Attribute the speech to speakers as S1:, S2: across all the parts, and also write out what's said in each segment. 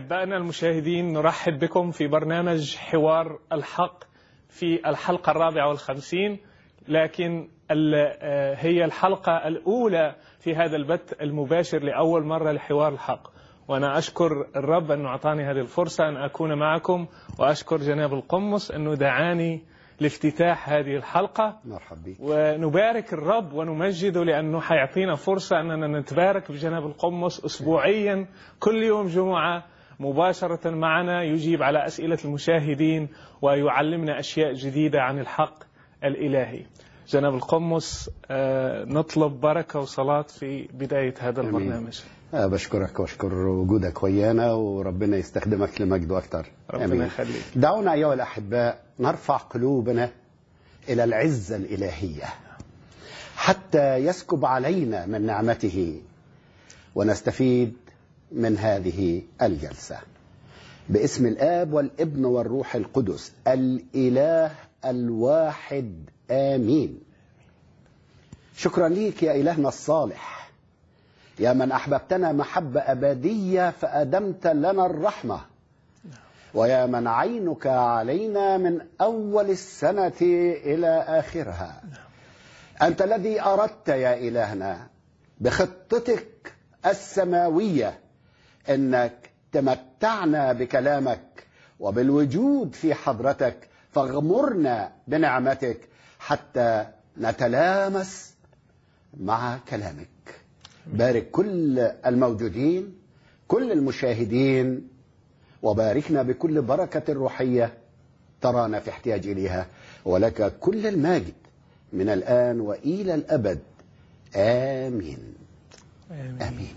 S1: أحبائنا المشاهدين نرحب بكم في برنامج حوار الحق في الحلقة الرابعة والخمسين لكن هي الحلقة الأولى في هذا البث المباشر لأول مرة لحوار الحق وأنا أشكر الرب أنه أعطاني هذه الفرصة أن أكون معكم وأشكر جناب القمص أنه دعاني لافتتاح هذه الحلقة
S2: مرحب بك
S1: ونبارك الرب ونمجده لأنه حيعطينا فرصة أننا نتبارك بجناب القمص أسبوعيا كل يوم جمعة مباشرة معنا يجيب على أسئلة المشاهدين ويعلمنا أشياء جديدة عن الحق الإلهي جناب القمص نطلب بركة وصلاة في بداية هذا
S2: أمين.
S1: البرنامج
S2: بشكرك واشكر وجودك ويانا وربنا يستخدمك لمجده اكثر
S1: ربنا يخليك
S2: دعونا ايها الاحباء نرفع قلوبنا الى العزه الالهيه حتى يسكب علينا من نعمته ونستفيد من هذه الجلسه باسم الاب والابن والروح القدس الاله الواحد امين شكرا ليك يا الهنا الصالح يا من احببتنا محبه ابديه فادمت لنا الرحمه ويا من عينك علينا من اول السنه الى اخرها انت الذي اردت يا الهنا بخطتك السماويه انك تمتعنا بكلامك وبالوجود في حضرتك فاغمرنا بنعمتك حتى نتلامس مع كلامك بارك كل الموجودين كل المشاهدين وباركنا بكل بركة روحية ترانا في احتياج إليها ولك كل الماجد من الآن وإلى الأبد آمين
S1: آمين.
S2: آمين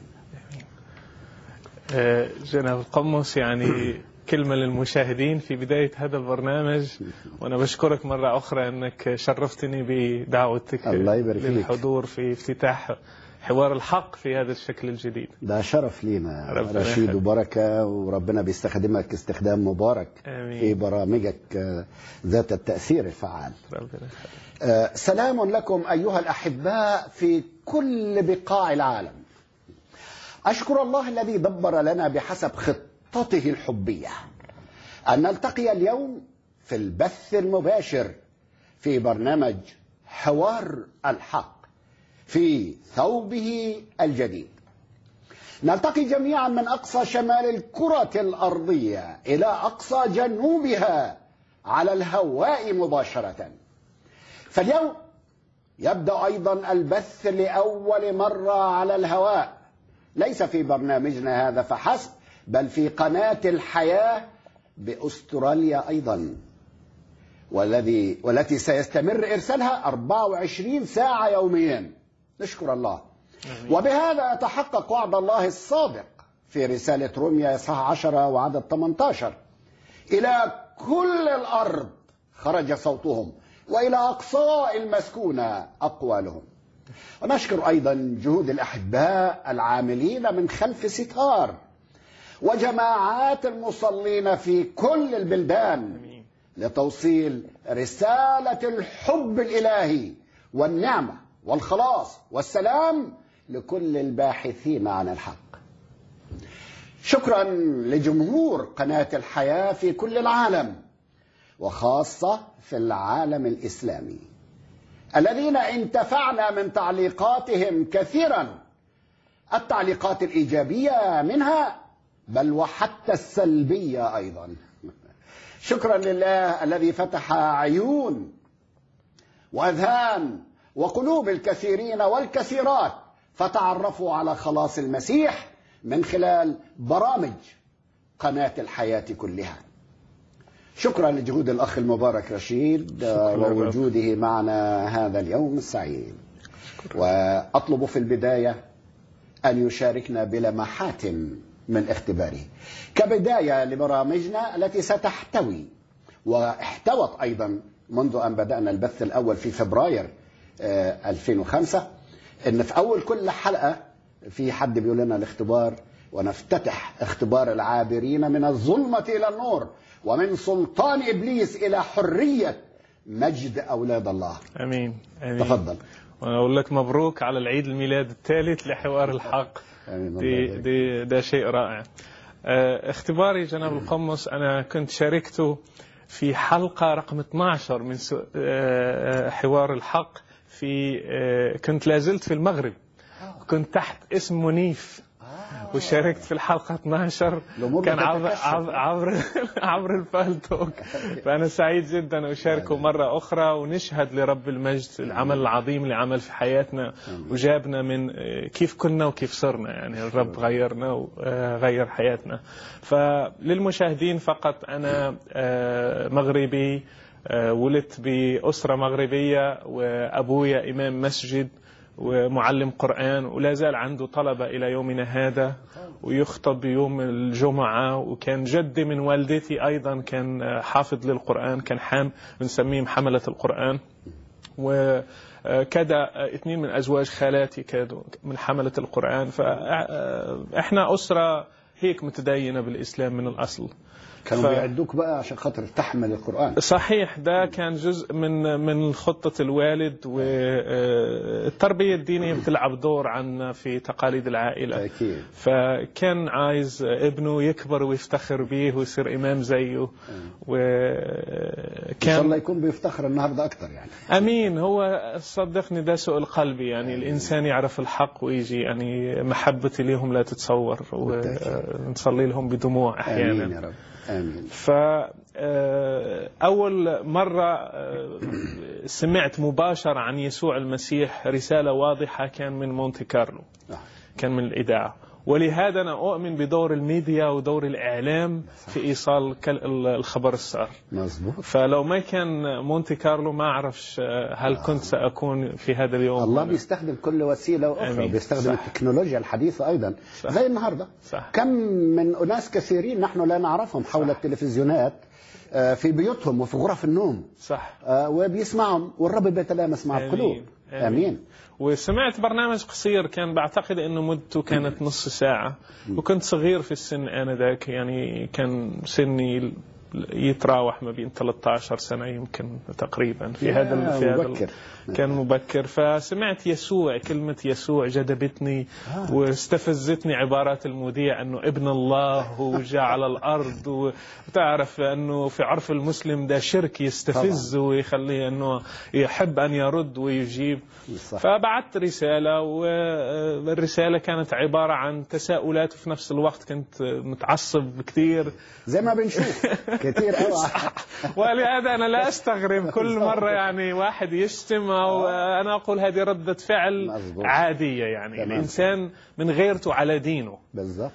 S1: آه، جناب القمص يعني كلمة للمشاهدين في بداية هذا البرنامج وأنا بشكرك مرة أخرى أنك شرفتني بدعوتك
S2: الله يبارك فيك.
S1: للحضور في افتتاح حوار الحق في هذا الشكل الجديد
S2: ده شرف لينا
S1: ربنا
S2: رشيد
S1: يخليك.
S2: وبركة وربنا بيستخدمك استخدام مبارك
S1: آمين.
S2: في برامجك آه، ذات التأثير الفعال
S1: ربنا يخليك.
S2: آه، سلام لكم أيها الأحباء في كل بقاع العالم أشكر الله الذي دبر لنا بحسب خطته الحبية أن نلتقي اليوم في البث المباشر في برنامج حوار الحق في ثوبه الجديد نلتقي جميعا من أقصى شمال الكرة الأرضية إلى أقصى جنوبها على الهواء مباشرةً فاليوم يبدا ايضا البث لاول مره على الهواء ليس في برنامجنا هذا فحسب بل في قناه الحياه باستراليا ايضا والذي والتي سيستمر ارسالها 24 ساعه يوميا نشكر الله وبهذا يتحقق وعد الله الصادق في رساله روميا اصحاح 10 وعدد 18 الى كل الارض خرج صوتهم والى اقصاء المسكونه اقوالهم ونشكر ايضا جهود الاحباء العاملين من خلف ستار وجماعات المصلين في كل البلدان
S1: آمين.
S2: لتوصيل رساله الحب الالهي والنعمه والخلاص والسلام لكل الباحثين عن الحق شكرا لجمهور قناه الحياه في كل العالم وخاصه في العالم الاسلامي الذين انتفعنا من تعليقاتهم كثيرا التعليقات الايجابيه منها بل وحتى السلبيه ايضا شكرا لله الذي فتح عيون واذهان وقلوب الكثيرين والكثيرات فتعرفوا على خلاص المسيح من خلال برامج قناه الحياه كلها شكرا لجهود الاخ المبارك رشيد
S1: شكراً
S2: ووجوده معنا هذا اليوم السعيد واطلب في البدايه ان يشاركنا بلمحات من اختباره كبدايه لبرامجنا التي ستحتوي واحتوت ايضا منذ ان بدانا البث الاول في فبراير آه، 2005 ان في اول كل حلقه في حد بيقول لنا الاختبار ونفتتح اختبار العابرين من الظلمه الى النور ومن سلطان ابليس الى حريه مجد اولاد الله
S1: امين امين
S2: تفضل
S1: وانا اقول لك مبروك على العيد الميلاد الثالث لحوار الحق
S2: آمين. الله
S1: دي
S2: يبارك.
S1: دي ده شيء رائع آه، اختباري جناب القمص أنا كنت شاركته في حلقة رقم 12 من سو- آه، آه، حوار الحق في آه، كنت لازلت في المغرب كنت تحت اسم منيف وشاركت في الحلقة 12
S2: الأمور
S1: كان عبر
S2: بتتكشف.
S1: عبر عبر, عبر الفالتوك فأنا سعيد جدا أشاركه مرة أخرى ونشهد لرب المجد العمل العظيم اللي عمل في حياتنا وجابنا من آه، كيف كنا وكيف صرنا يعني الرب غيرنا وغير حياتنا فللمشاهدين فقط أنا آه، مغربي آه، ولدت بأسرة مغربية وأبويا إمام مسجد ومعلم قرآن ولا زال عنده طلبة إلى يومنا هذا ويخطب يوم الجمعة وكان جدي من والدتي أيضا كان حافظ للقرآن كان حام بنسميهم حملة القرآن وكذا اثنين من أزواج خالاتي كانوا من حملة القرآن فإحنا أسرة هيك متدينة بالإسلام من الأصل
S2: كانوا
S1: ف-
S2: بيعدوك بقى عشان خاطر تحمل القرآن
S1: صحيح ده كان جزء من من خطة الوالد والتربية الدينية بتلعب دور عنا في تقاليد العائلة
S2: أكيد
S1: فكان عايز ابنه يكبر ويفتخر به ويصير إمام زيه
S2: إن شاء الله
S1: وكان
S2: يكون بيفتخر النهاردة أكتر يعني
S1: أمين هو صدقني ده سوء القلب يعني الإنسان يعرف الحق ويجي يعني محبتي لهم لا تتصور ونصلي لهم بدموع أحيانا
S2: آمين يا رب آمين
S1: ف آه، أول مرة آه، سمعت مباشرة عن يسوع المسيح رسالة واضحة كان من مونتي كارلو
S2: آه.
S1: كان من الإذاعة ولهذا أنا أؤمن بدور الميديا ودور الإعلام في إيصال كل- الخبر السار
S2: مظبوط
S1: فلو ما كان مونتي كارلو ما أعرفش آه، هل كنت سأكون في هذا اليوم
S2: الله بيستخدم كل وسيلة وأخرى
S1: آمين.
S2: بيستخدم
S1: صح.
S2: التكنولوجيا الحديثة أيضا
S1: صح.
S2: زي النهاردة
S1: صح.
S2: كم من أناس كثيرين نحن لا نعرفهم حول التلفزيونات آه، في بيوتهم وفي غرف النوم
S1: صح
S2: آه، وبيسمعهم والرب بيتلامس مع
S1: آمين.
S2: القلوب
S1: آمين.
S2: آمين
S1: وسمعت برنامج قصير كان بعتقد انه مدته كانت نص ساعة وكنت صغير في السن انذاك يعني كان سني يتراوح ما بين 13 سنة يمكن تقريبا في
S2: يا
S1: هذا ال- في هذا ال-
S2: مبكر.
S1: كان مبكر فسمعت يسوع كلمة يسوع جذبتني واستفزتني عبارات المذيع انه ابن الله هو جاء على الارض وتعرف انه في عرف المسلم ده شرك يستفز ويخليه انه يحب ان يرد ويجيب
S2: صح.
S1: فبعثت رسالة والرسالة كانت عبارة عن تساؤلات وفي نفس الوقت كنت متعصب كثير
S2: زي ما بنشوف كتير قوي
S1: ولهذا أنا لا أستغرب كل مرة يعني واحد يشتم أو أنا أقول هذه ردة فعل
S2: مظبوط.
S1: عادية يعني
S2: تمام.
S1: الإنسان من غيرته على دينه
S2: بالظبط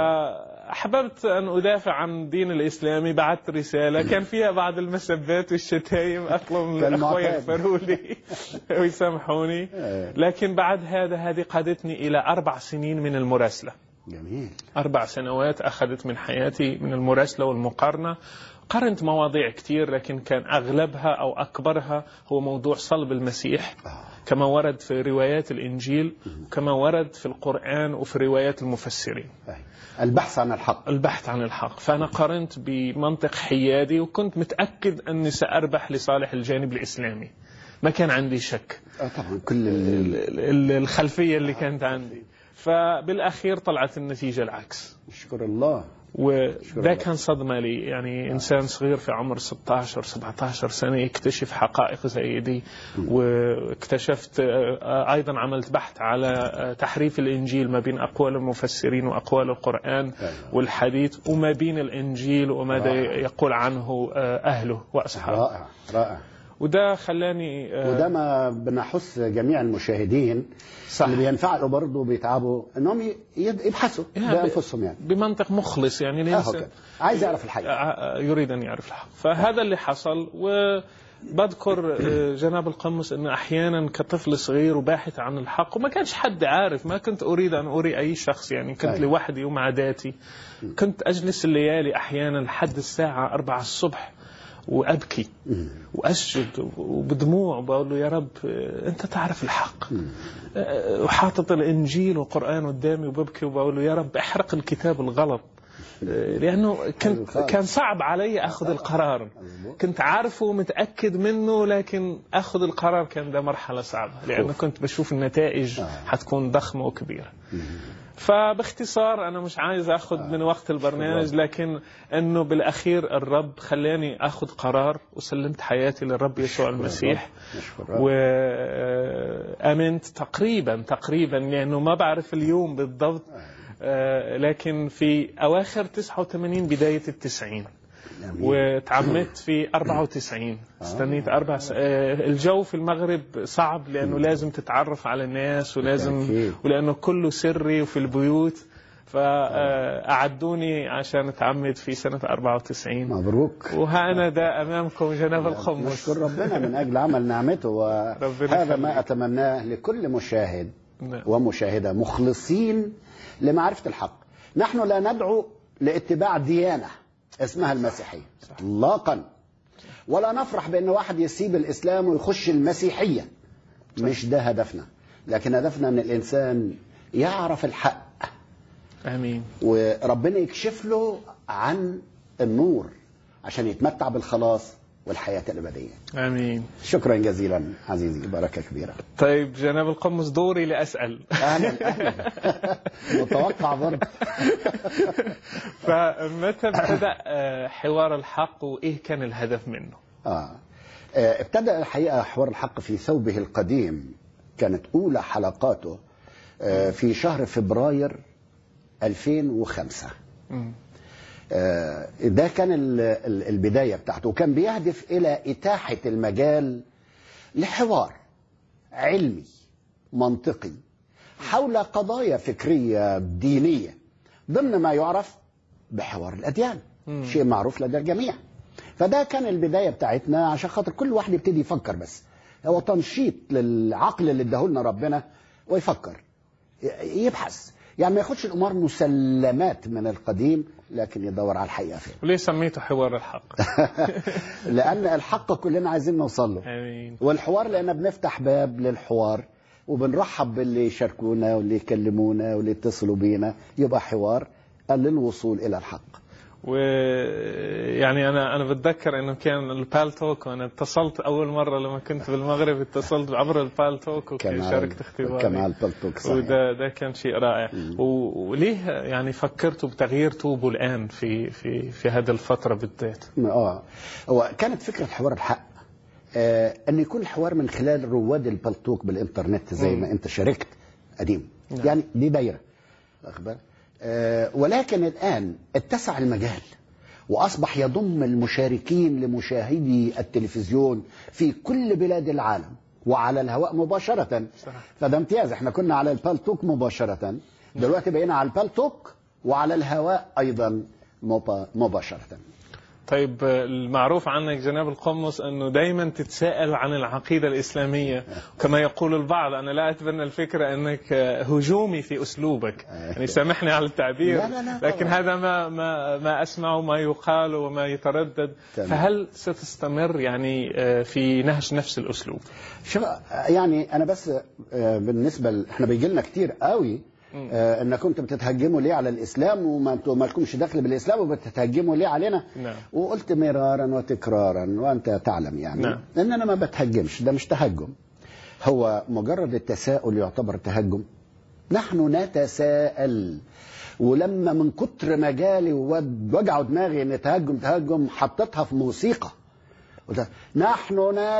S1: فأحببت أن أدافع عن الدين الإسلامي بعثت رسالة كان فيها بعض المسبات والشتايم أطلب من
S2: كان
S1: الأخوة
S2: معتاد.
S1: يغفروا لي ويسامحوني
S2: إيه.
S1: لكن بعد هذا هذه قادتني إلى أربع سنين من المراسلة
S2: جميل
S1: أربع سنوات أخذت من حياتي من المراسلة والمقارنة قرنت مواضيع كثير لكن كان أغلبها أو أكبرها هو موضوع صلب المسيح كما ورد في روايات الإنجيل كما ورد في القرآن وفي روايات المفسرين
S2: طيب. البحث عن الحق
S1: البحث عن الحق فأنا قارنت بمنطق حيادي وكنت متأكد أني سأربح لصالح الجانب الإسلامي ما كان عندي شك
S2: آه طبعا كل ال-
S1: ال- ال- الخلفية اللي كانت عندي فبالأخير طلعت النتيجة العكس
S2: نشكر الله
S1: وده كان صدمة لي يعني إنسان صغير في عمر 16 17 سنة يكتشف حقائق زي دي واكتشفت آه، أيضا عملت بحث على آه، تحريف الإنجيل ما بين أقوال المفسرين وأقوال القرآن والحديث وما بين الإنجيل وماذا
S2: رائع.
S1: يقول عنه آه، أهله وأصحابه
S2: رائع رائع
S1: وده خلاني آه،
S2: وده ما بنحث جميع المشاهدين
S1: صح.
S2: اللي بينفعلوا برضه بيتعبوا انهم ي- يد- يبحثوا
S1: يعني
S2: بانفسهم يعني
S1: بمنطق مخلص يعني
S2: اهو
S1: الإنسان
S2: كده عايز يعرف الحقيقه
S1: يريد أن يعرف الحق فهذا اللي حصل وبذكر آه، جناب القمص أن أحيانا كطفل صغير وباحث عن الحق وما كانش حد عارف ما كنت أريد أن أري أي شخص يعني كنت
S2: أيوة.
S1: لوحدي ومع ذاتي كنت أجلس الليالي أحيانا لحد الساعة أربعة الصبح وأبكي وأسجد وبدموع بقول له يا رب آه، أنت تعرف الحق آه، وحاطط الإنجيل والقرآن قدامي وببكي وبقول له يا رب احرق الكتاب الغلط آه، لأنه كنت
S2: خالص.
S1: كان صعب علي أخذ القرار كنت عارفه ومتأكد منه لكن أخذ القرار كان ده مرحلة صعبة لأنه كنت بشوف النتائج
S2: آه.
S1: حتكون ضخمة وكبيرة فباختصار انا مش عايز اخذ من وقت البرنامج لكن انه بالاخير الرب خلاني اخذ قرار وسلمت حياتي للرب يسوع المسيح
S2: نشكر الرب.
S1: وامنت تقريبا تقريبا لانه ما بعرف اليوم بالضبط آه، لكن في اواخر 89 بدايه التسعين
S2: آمين.
S1: وتعمدت في 94 استنيت اربع س... آه، الجو في المغرب صعب لانه لازم تتعرف على الناس ولازم
S2: بالتأكيد.
S1: ولانه كله سري وفي البيوت فأعدوني عشان أتعمد في سنة 94
S2: مبروك
S1: وها أنا ده أمامكم جناب الخمس
S2: نشكر ربنا من أجل عمل نعمته
S1: ربنا
S2: وهذا ما
S1: يخليك.
S2: أتمناه لكل مشاهد
S1: نعم.
S2: ومشاهدة مخلصين لمعرفة الحق نحن لا ندعو لاتباع ديانة اسمها المسيحية اطلاقا ولا نفرح بأن واحد يسيب الإسلام ويخش المسيحية مش ده هدفنا لكن هدفنا أن الإنسان يعرف الحق
S1: آمين
S2: وربنا يكشف له عن النور عشان يتمتع بالخلاص والحياة الأبدية
S1: آمين
S2: شكرا جزيلا عزيزي بركة كبيرة
S1: طيب جناب القمص دوري لأسأل
S2: أهلا أهلا متوقع برضه
S1: فمتى ابتدأ آه، حوار الحق وإيه كان الهدف منه
S2: آه. آه، ابتدأ الحقيقة حوار الحق في ثوبه القديم كانت أولى حلقاته آه، في شهر فبراير 2005
S1: مم.
S2: آه، ده كان ال- ال- البداية بتاعته وكان بيهدف إلى إتاحة المجال لحوار علمي منطقي حول قضايا فكرية دينية ضمن ما يعرف بحوار الأديان
S1: مم.
S2: شيء معروف لدى الجميع فده كان البداية بتاعتنا عشان خاطر كل واحد يبتدي يفكر بس هو تنشيط للعقل اللي اداهولنا ربنا ويفكر ي- يبحث يعني ما ياخدش الامور مسلمات من القديم لكن يدور على الحقيقه فين
S1: وليه سميته حوار الحق
S2: لان الحق كلنا عايزين نوصل له
S1: آمين
S2: والحوار لان بنفتح باب للحوار وبنرحب باللي يشاركونا واللي يكلمونا واللي يتصلوا بينا يبقى حوار للوصول الى الحق
S1: ويعني انا انا بتذكر انه كان البال توك وانا اتصلت اول مره لما كنت بالمغرب اتصلت عبر البال توك وشاركت اختباري
S2: كمال بلطوك صحيح
S1: وده ده كان شيء رائع و- وليه يعني فكرتوا بتغيير توبه الان في في في هذه الفتره بالذات
S2: اه هو كانت فكره حوار الحق آه ان يكون الحوار من خلال رواد البلطوك بالانترنت زي
S1: مم.
S2: ما انت شاركت قديم
S1: نعم.
S2: يعني دي دايره واخد بالك؟ آه ولكن الان اتسع المجال واصبح يضم المشاركين لمشاهدي التلفزيون في كل بلاد العالم وعلى الهواء مباشره
S1: صح.
S2: فده امتياز احنا كنا على البالتوك مباشره دلوقتي بقينا على البالتوك وعلى الهواء ايضا مبا- مباشره
S1: طيب المعروف عنك جناب القمص انه دائما تتساءل عن العقيده الاسلاميه كما يقول البعض انا لا اتبنى الفكره انك هجومي في اسلوبك يعني سامحني على التعبير
S2: لا، لا، لا،
S1: لكن
S2: طبعاً.
S1: هذا ما ما ما اسمع ما يقال وما يتردد
S2: تمام.
S1: فهل ستستمر يعني آه، في نهج نفس الاسلوب
S2: شوف يعني انا بس آه، بالنسبه ل... احنا بيجي لنا كتير قوي آه، انكم انتوا بتتهجموا ليه على الاسلام وما انتوا ما لكمش دخل بالاسلام وبتتهجموا ليه علينا
S1: نعم.
S2: وقلت مرارا وتكرارا وانت تعلم يعني
S1: نعم.
S2: ان انا ما بتهجمش ده مش تهجم هو مجرد التساؤل يعتبر تهجم نحن نتساءل ولما من كتر ما جالي وود- وجعوا دماغي ان تهجم تهجم حطيتها في موسيقى قلت نحن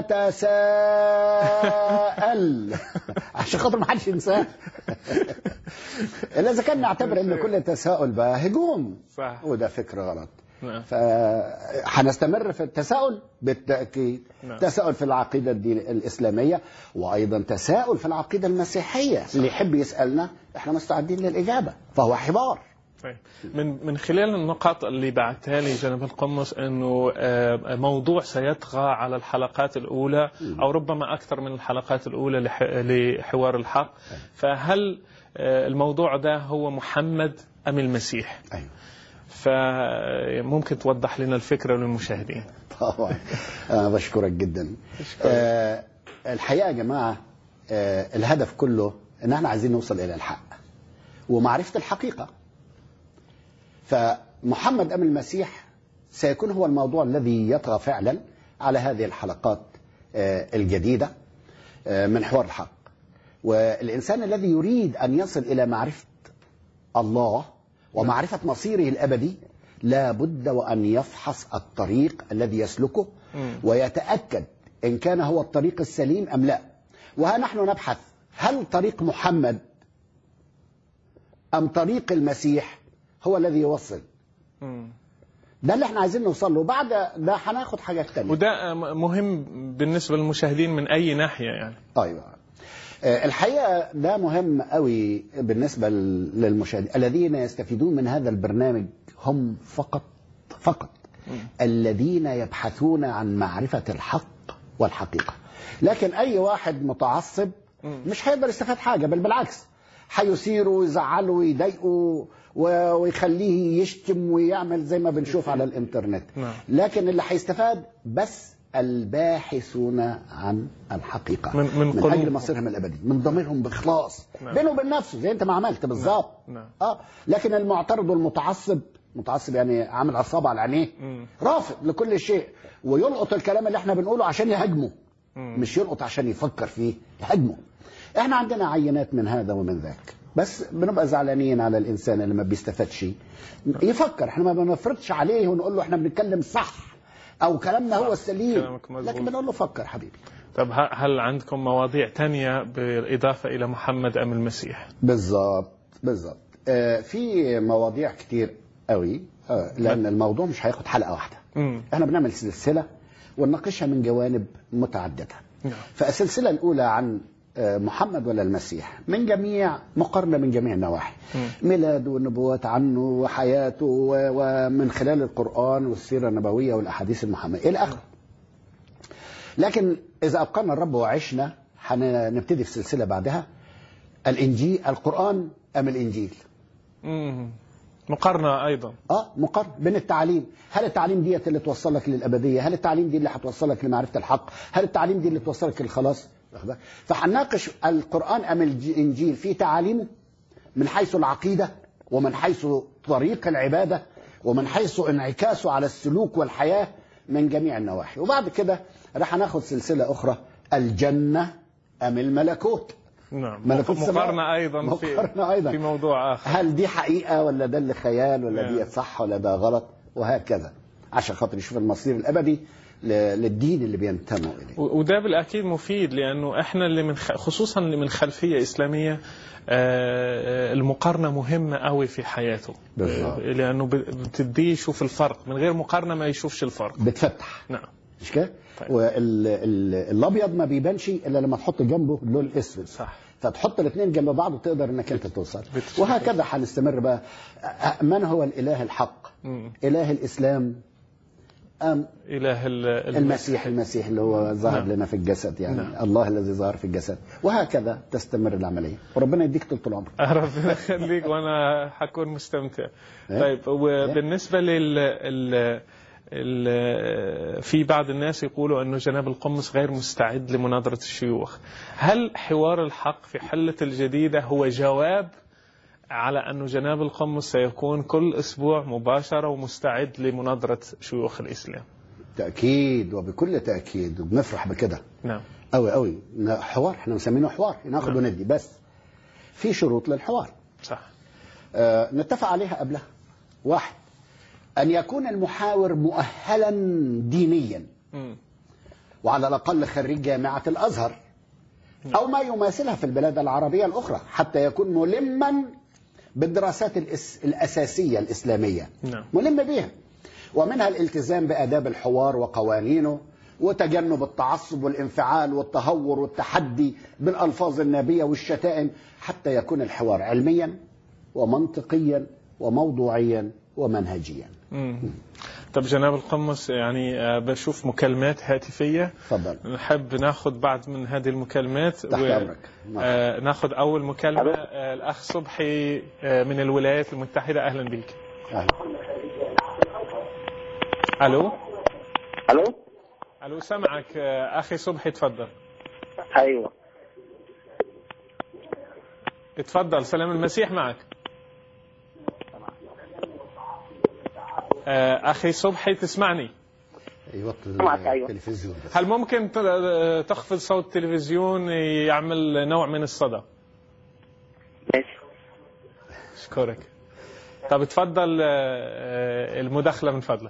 S2: نتساءل عشان خاطر ما حدش ينساه الا اذا كان نعتبر ان كل تساؤل بقى هجوم
S1: صح
S2: وده فكر غلط
S1: نعم
S2: فهنستمر في التساؤل بالتأكيد
S1: نعم.
S2: تساؤل في العقيدة الدين الإسلامية وأيضا تساؤل في العقيدة المسيحية اللي يحب يسألنا احنا مستعدين للإجابة فهو حوار
S1: طيب من من خلال النقاط اللي بعتها لي جناب القمص انه آه، موضوع سيطغى على الحلقات الاولى او ربما اكثر من الحلقات الاولى لح- لحوار الحق فهل آه، الموضوع ده هو محمد ام المسيح؟
S2: أيوة.
S1: فممكن توضح لنا الفكره للمشاهدين.
S2: طبعا أنا بشكرك جدا آه الحقيقة يا جماعة آه الهدف كله إن احنا عايزين نوصل إلى الحق ومعرفة الحقيقة فمحمد أم المسيح سيكون هو الموضوع الذي يطغى فعلا على هذه الحلقات آه الجديدة آه من حوار الحق والإنسان الذي يريد أن يصل إلى معرفة الله ومعرفة مصيره الأبدي لا بد وأن يفحص الطريق الذي يسلكه
S1: مم.
S2: ويتأكد إن كان هو الطريق السليم أم لا وها نحن نبحث هل طريق محمد أم طريق المسيح هو الذي يوصل
S1: مم.
S2: ده اللي احنا عايزين نوصل له بعد ده هناخد حاجات تانية
S1: وده مهم بالنسبة للمشاهدين من أي ناحية يعني
S2: ايوه آه، الحقيقه ده مهم قوي بالنسبه لل- للمشاهدين الذين يستفيدون من هذا البرنامج هم فقط فقط الذين يبحثون عن معرفه الحق والحقيقه لكن اي واحد متعصب
S1: مم.
S2: مش هيقدر يستفاد حاجه بل بالعكس هيثيره ويزعله ويضايقه و- ويخليه يشتم ويعمل زي ما بنشوف على الانترنت
S1: نعم.
S2: لكن اللي هيستفاد بس الباحثون عن الحقيقه
S1: من- من
S2: من
S1: قلوب-
S2: اجل مصيرهم الابدي من ضميرهم باخلاص
S1: نعم.
S2: بينه وبين نفسه زي انت ما عملت بالظبط
S1: نعم.
S2: اه لكن المعترض والمتعصب متعصب يعني عامل عصابه على عينيه
S1: مم.
S2: رافض لكل شيء ويلقط الكلام اللي احنا بنقوله عشان يهاجمه
S1: مم.
S2: مش يلقط عشان يفكر فيه يهاجمه احنا عندنا عينات من هذا ومن ذاك بس بنبقى زعلانين على الانسان اللي ما بيستفادش يفكر احنا ما بنفرضش عليه ونقول له احنا بنتكلم صح او كلامنا هو السليم
S1: كلامك مظبوط.
S2: لكن بنقول له فكر حبيبي
S1: طب ه- هل عندكم مواضيع تانية بالإضافة إلى محمد أم المسيح
S2: بالظبط بالظبط آه في مواضيع كتير قوي آه لان الموضوع مش هياخد حلقه واحده
S1: مم.
S2: احنا بنعمل سلسله ونناقشها من جوانب متعدده
S1: نعم.
S2: فالسلسله الاولى عن آه، محمد ولا المسيح من جميع مقارنه من جميع النواحي
S1: مم.
S2: ميلاده والنبوات عنه وحياته و- ومن خلال القران والسيره النبويه والاحاديث المحمديه الى اخره لكن اذا ابقانا الرب وعشنا هنبتدي في سلسله بعدها الانجيل القران ام الانجيل
S1: مم. مقارنة أيضا
S2: اه مقارنه بين التعاليم هل التعليم ديت اللي توصلك للابديه هل التعليم دي اللي هتوصلك لمعرفه الحق هل التعليم دي اللي توصلك للخلاص واخد بالك؟ فهنناقش القران ام الانجيل في تعاليمه من حيث العقيده ومن حيث طريق العباده ومن حيث انعكاسه على السلوك والحياه من جميع النواحي وبعد كده راح هناخد سلسله اخرى الجنه ام الملكوت
S1: نعم
S2: ملكوت السماء.
S1: مقارنة أيضا في
S2: مقارنة أيضا.
S1: في موضوع آخر
S2: هل دي حقيقة ولا ده اللي خيال ولا
S1: نعم.
S2: دي صح ولا ده غلط وهكذا عشان خاطر يشوف المصير الأبدي ل- للدين اللي بينتموا إليه
S1: و- وده بالأكيد مفيد لأنه إحنا اللي من خ... خصوصا اللي من خلفية إسلامية آه، آه، المقارنة مهمة قوي في حياته
S2: بالظبط.
S1: آه، لأنه ب- بتديه يشوف الفرق من غير مقارنة ما يشوفش الفرق
S2: بتفتح
S1: نعم
S2: مش كده؟
S1: طيب.
S2: والابيض ما بيبانش الا لما تحط جنبه اللون الاسود
S1: صح
S2: فتحط الاثنين جنب بعض وتقدر انك انت توصل
S1: بتشوف.
S2: وهكذا هنستمر بقى أ- من هو الاله الحق؟
S1: مم.
S2: اله الاسلام ام
S1: إله ال-
S2: المسيح المسيح اللي هو ظهر
S1: نعم.
S2: لنا في الجسد يعني
S1: نعم.
S2: الله الذي ظهر في الجسد وهكذا تستمر العمليه وربنا يديك طول العمر
S1: ربنا يخليك وانا حكون مستمتع
S2: إيه؟
S1: طيب وبالنسبه لل ال... ال... في بعض الناس يقولوا انه جناب القمص غير مستعد لمناظره الشيوخ هل حوار الحق في حله الجديده هو جواب على أن جناب القمص سيكون كل أسبوع مباشرة ومستعد لمناظرة شيوخ الإسلام
S2: تاكيد وبكل تاكيد وبنفرح بكده
S1: نعم
S2: قوي قوي حوار احنا مسمينه حوار ناخد
S1: نعم.
S2: وندي بس في شروط للحوار
S1: صح
S2: آه نتفق عليها قبلها واحد ان يكون المحاور مؤهلا دينيا
S1: مم.
S2: وعلى الاقل خريج جامعه الازهر او ما يماثلها في البلاد العربيه الاخرى حتى يكون ملما بالدراسات الأس... الاساسيه الاسلاميه
S1: نعم
S2: ملم بها ومنها الالتزام باداب الحوار وقوانينه وتجنب التعصب والانفعال والتهور والتحدي بالالفاظ النابيه والشتائم حتى يكون الحوار علميا ومنطقيا وموضوعيا ومنهجيا
S1: مم. طب جناب القمص يعني آه، بشوف مكالمات هاتفية
S2: تفضل
S1: نحب ناخذ بعض من هذه المكالمات
S2: تحت أمرك.
S1: آه ناخذ أول مكالمة آه الأخ صبحي آه من الولايات المتحدة أهلا بك
S2: أهلا.
S1: ألو
S3: الو
S1: ألو سمعك آه أخي صبحي تفضل
S3: ايوه
S1: تفضل سلام المسيح معك آه أخي صبحي تسمعني
S2: يوطي
S3: معك، أيوة.
S2: التلفزيون بس.
S1: هل ممكن ت- تخفض صوت التلفزيون يعمل نوع من الصدى
S3: ماشي
S1: أشكرك طب اتفضل آه، آه، المداخلة من فضلك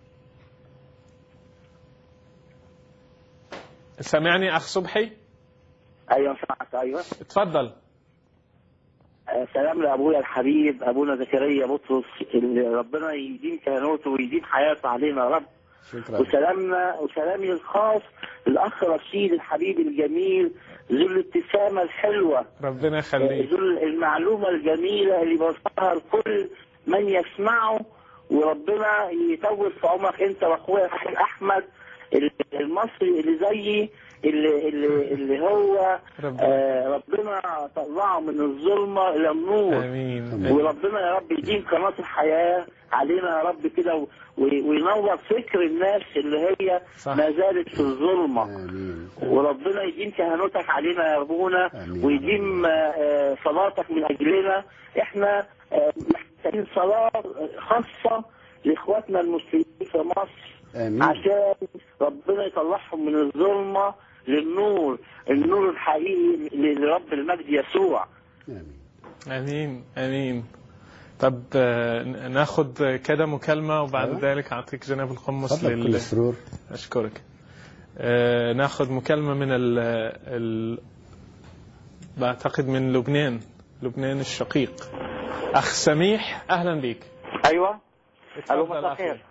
S1: سامعني أخ صبحي
S3: ايوه سمعت ايوه
S1: اتفضل
S3: آه، سلام لابويا الحبيب ابونا زكريا بطرس اللي ربنا يديم كهنوته ويديم حياته علينا يا رب
S2: شكرا
S3: وسلامنا وسلامي الخاص للاخ رشيد الحبيب الجميل ذو الابتسامه الحلوه
S1: ربنا يخليك
S3: ذو المعلومه الجميله اللي بوصلها لكل من يسمعه وربنا يطول في عمرك انت واخويا الحاج احمد المصري اللي زيي اللي اللي, اللي هو
S1: ربنا
S3: آه ربنا طلعه من الظلمه الى النور
S1: آمين آمين.
S3: وربنا يا رب يديم قناه الحياه علينا يا رب كده و- وينور فكر الناس اللي هي
S1: صح.
S3: ما زالت في الظلمه
S2: امين
S3: وربنا يديم كهنوتك علينا يا ابونا
S2: آمين.
S3: ويديم آه، آه، صلاتك من اجلنا احنا آه، محتاجين صلاه خاصه لاخواتنا المسلمين في مصر
S2: امين
S3: عشان ربنا يطلعهم من الظلمه للنور النور الحقيقي لرب المجد يسوع
S2: امين
S1: امين امين طب آه، ناخد كده مكالمه وبعد
S2: أيوة.
S1: ذلك اعطيك جناب القمص
S2: تفضل
S1: لل...
S2: كل سرور
S1: اشكرك آه، ناخد مكالمه من ال... ال... بعتقد من لبنان لبنان الشقيق اخ سميح اهلا بيك
S4: ايوه الو
S1: اتفضل
S4: مساء
S1: أخي.
S4: الخير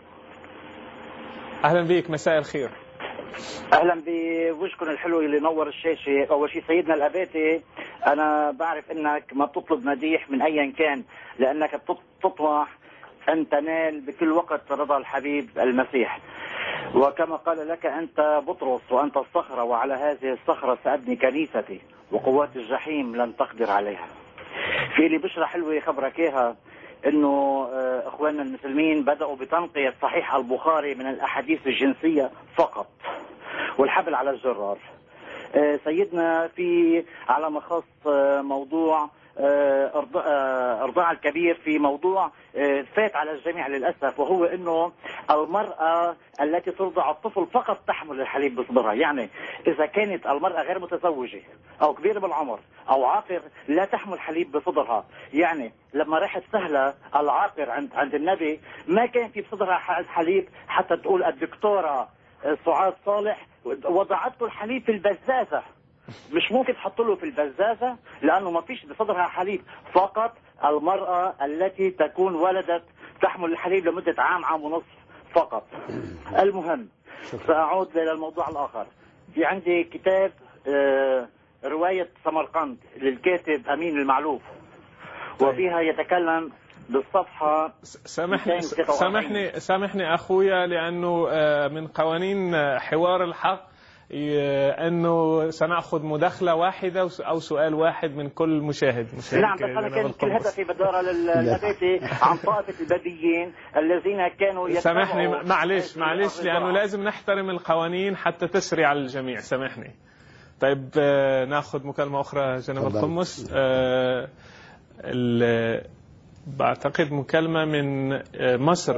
S1: اهلا بيك مساء الخير
S4: اهلا بوجهكم الحلو اللي نور الشاشه اول شيء سيدنا الاباتي انا بعرف انك ما بتطلب مديح من ايا كان لانك بتط- بتطمح ان تنال بكل وقت رضا الحبيب المسيح وكما قال لك انت بطرس وانت الصخره وعلى هذه الصخره سابني كنيستي وقوات الجحيم لن تقدر عليها في لي بشرى حلوه خبرك اياها انه آه، اخواننا المسلمين بداوا بتنقيه صحيح البخاري من الاحاديث الجنسيه فقط والحبل على الجرار آه، سيدنا في على ما خص آه، موضوع آه، إرضاء- آه، ارضاع الكبير في موضوع آه، فات على الجميع للاسف وهو انه المراه التي ترضع الطفل فقط تحمل الحليب بصدرها، يعني اذا كانت المراه غير متزوجه او كبيره بالعمر او عاقر لا تحمل حليب بصدرها، يعني لما راحت سهله العاقر عند عند النبي ما كان في بصدرها ح- حليب حتى تقول الدكتوره آه، سعاد صالح وضعت له الحليب في البزازه مش ممكن تحط له في البزازه لانه ما فيش بصدرها حليب فقط المراه التي تكون ولدت تحمل الحليب لمده عام عام ونصف فقط المهم ساعود الى الموضوع الاخر في عندي كتاب آه، روايه سمرقند للكاتب امين المعلوف وفيها يتكلم بالصفحه
S1: سامحني
S4: 246.
S1: سامحني سامحني اخويا لانه آه، من قوانين آه، حوار الحق ي- انه سناخذ مداخله واحده وس- او سؤال واحد من كل مشاهد مشاهد
S4: نعم بس انا
S1: جناب
S4: كان كل
S1: القمص.
S4: هدفي بدار للاباتي عن طائفه البديين الذين كانوا يتبعوا
S1: سامحني معلش
S4: هذه
S1: معلش
S4: الرضاعة.
S1: لانه لازم نحترم القوانين حتى تسري على الجميع سامحني طيب آه، ناخذ مكالمه اخرى جناب
S2: تفضل.
S1: القمص آه، ال- بعتقد مكالمه من آه، مصر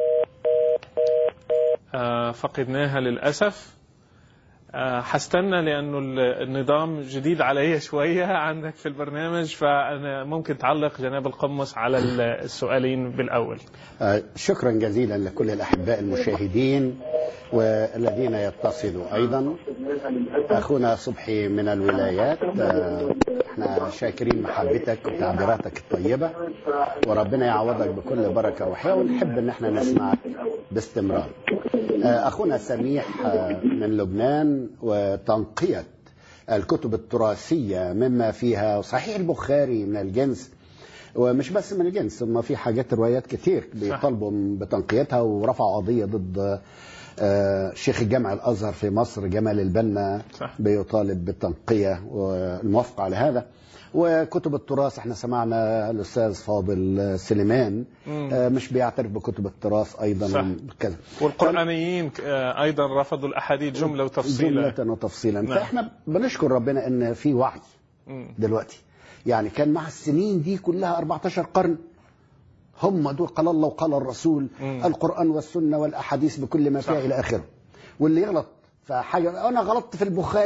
S1: آه، فقدناها للاسف آه، حستنى لانه ال- النظام جديد علي شويه عندك في البرنامج فانا ممكن تعلق جناب القمص على ال- السؤالين بالاول
S2: آه، شكرا جزيلا لكل الأحباء المشاهدين والذين يتصلوا أيضا أخونا صبحي من الولايات آه، احنا شاكرين محبتك وتعبيراتك الطيبة وربنا يعوضك بكل بركة وحياة ونحب ان احنا نسمعك باستمرار آه، أخونا سميح آه، من لبنان وتنقية الكتب التراثية مما فيها صحيح البخاري من الجنس ومش بس من الجنس ثم في حاجات روايات كتير بيطالبوا بتنقيتها ورفعوا قضية ضد آه، شيخ الجامع الازهر في مصر جمال البنا
S1: صح.
S2: بيطالب بالتنقيه والموافقه على هذا وكتب التراث احنا سمعنا الاستاذ فاضل سليمان
S1: مم.
S2: آه، مش بيعترف بكتب التراث ايضا
S1: صح.
S2: كذا
S1: والقرآنيين آه، أيضا رفضوا الأحاديث جملة وتفصيلا
S2: جملة وتفصيلا
S1: نعم.
S2: فاحنا بنشكر ربنا ان في وعي
S1: مم.
S2: دلوقتي يعني كان مع السنين دي كلها 14 قرن هم دول قال الله وقال الرسول
S1: مم.
S2: القرآن والسنة والأحاديث بكل ما فيها إلى آخره واللي يغلط فحاجة أنا غلطت في البخاري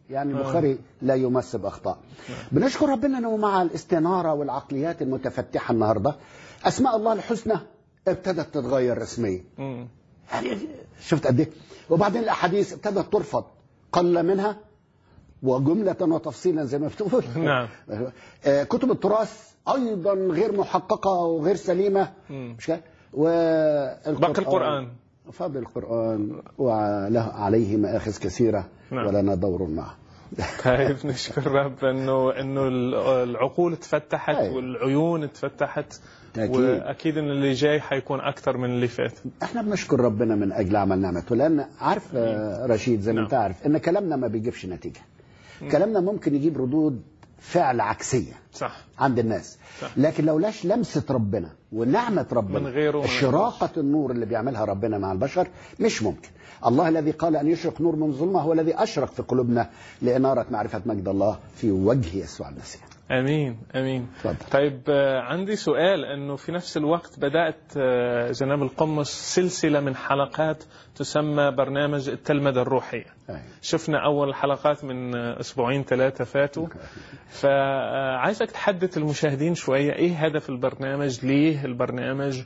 S2: يعني البخاري لا يمس باخطاء بنشكر ربنا انه مع الاستناره والعقليات المتفتحه النهارده اسماء الله الحسنى ابتدت تتغير رسميا
S1: مم.
S2: يعني شفت قد ايه وبعدين الاحاديث ابتدت ترفض قل منها وجملة وتفصيلا زي ما بتقول
S1: نعم.
S2: آه، كتب التراث أيضا غير محققة وغير سليمة
S1: مم.
S2: مش كده؟ والقرآن
S1: باقي القرآن.
S2: فضل القرآن وله عليه مآخذ كثيرة
S1: نعم.
S2: ولنا دور معه
S1: طيب نشكر رب انه انه العقول تفتحت
S2: أيوة.
S1: والعيون تفتحت
S2: أكيد.
S1: واكيد ان اللي جاي حيكون اكثر من اللي فات
S2: احنا بنشكر ربنا من اجل عمل نعمته لان عارف آه، رشيد زي ما
S1: نعم.
S2: انت عارف ان كلامنا ما بيجيبش نتيجه كلامنا ممكن يجيب ردود فعل عكسيه
S1: صح
S2: عند الناس
S1: صح.
S2: لكن لولاش لمسه ربنا ونعمه ربنا
S1: من غيره ما
S2: شراقه النور اللي بيعملها ربنا مع البشر مش ممكن الله الذي قال ان يشرق نور من ظلمه هو الذي اشرق في قلوبنا لاناره معرفه مجد الله في وجه يسوع المسيح
S1: امين امين
S2: اتفضل.
S1: طيب آه، عندي سؤال انه في نفس الوقت بدات آه، جناب القمص سلسله من حلقات تسمى برنامج التلمذه الروحيه
S2: أيوة.
S1: شفنا اول حلقات من آه، اسبوعين ثلاثه فاتوا فعايزك تحدث المشاهدين شويه ايه هدف البرنامج ليه البرنامج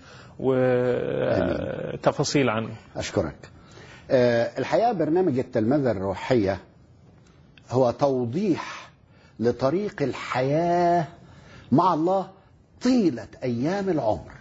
S1: وتفاصيل عنه
S2: أشكرك آه، الحقيقة برنامج التلمذة الروحية هو توضيح لطريق الحياة مع الله طيلة أيام العمر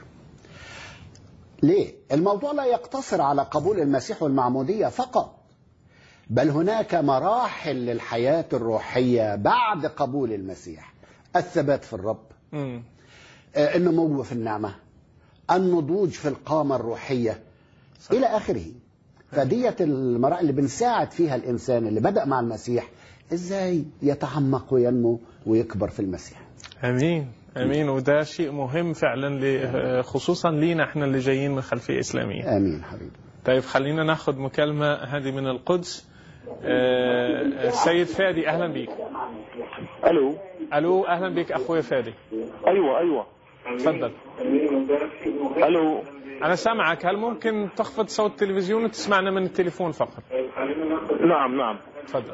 S2: ليه؟ الموضوع لا يقتصر على قبول المسيح والمعمودية فقط بل هناك مراحل للحياة الروحية بعد قبول المسيح الثبات في الرب
S1: مم.
S2: آه، النمو في النعمة النضوج في القامة الروحية صح. إلى آخره فدية المراحل اللي بنساعد فيها الإنسان اللي بدأ مع المسيح إزاي يتعمق وينمو ويكبر في المسيح
S1: امين امين وده شيء مهم فعلا ل- خصوصا لينا احنا اللي جايين من خلفيه اسلاميه
S2: آمين حبيبي
S1: طيب خلينا ناخذ مكالمه هذه من القدس آه، السيد فادي اهلا بك
S5: الو
S1: الو اهلا بك اخوي فادي
S5: ايوه ايوه
S1: تفضل
S5: الو
S1: انا سامعك هل ممكن تخفض صوت التلفزيون وتسمعنا من التليفون فقط
S5: نعم نعم
S1: تفضل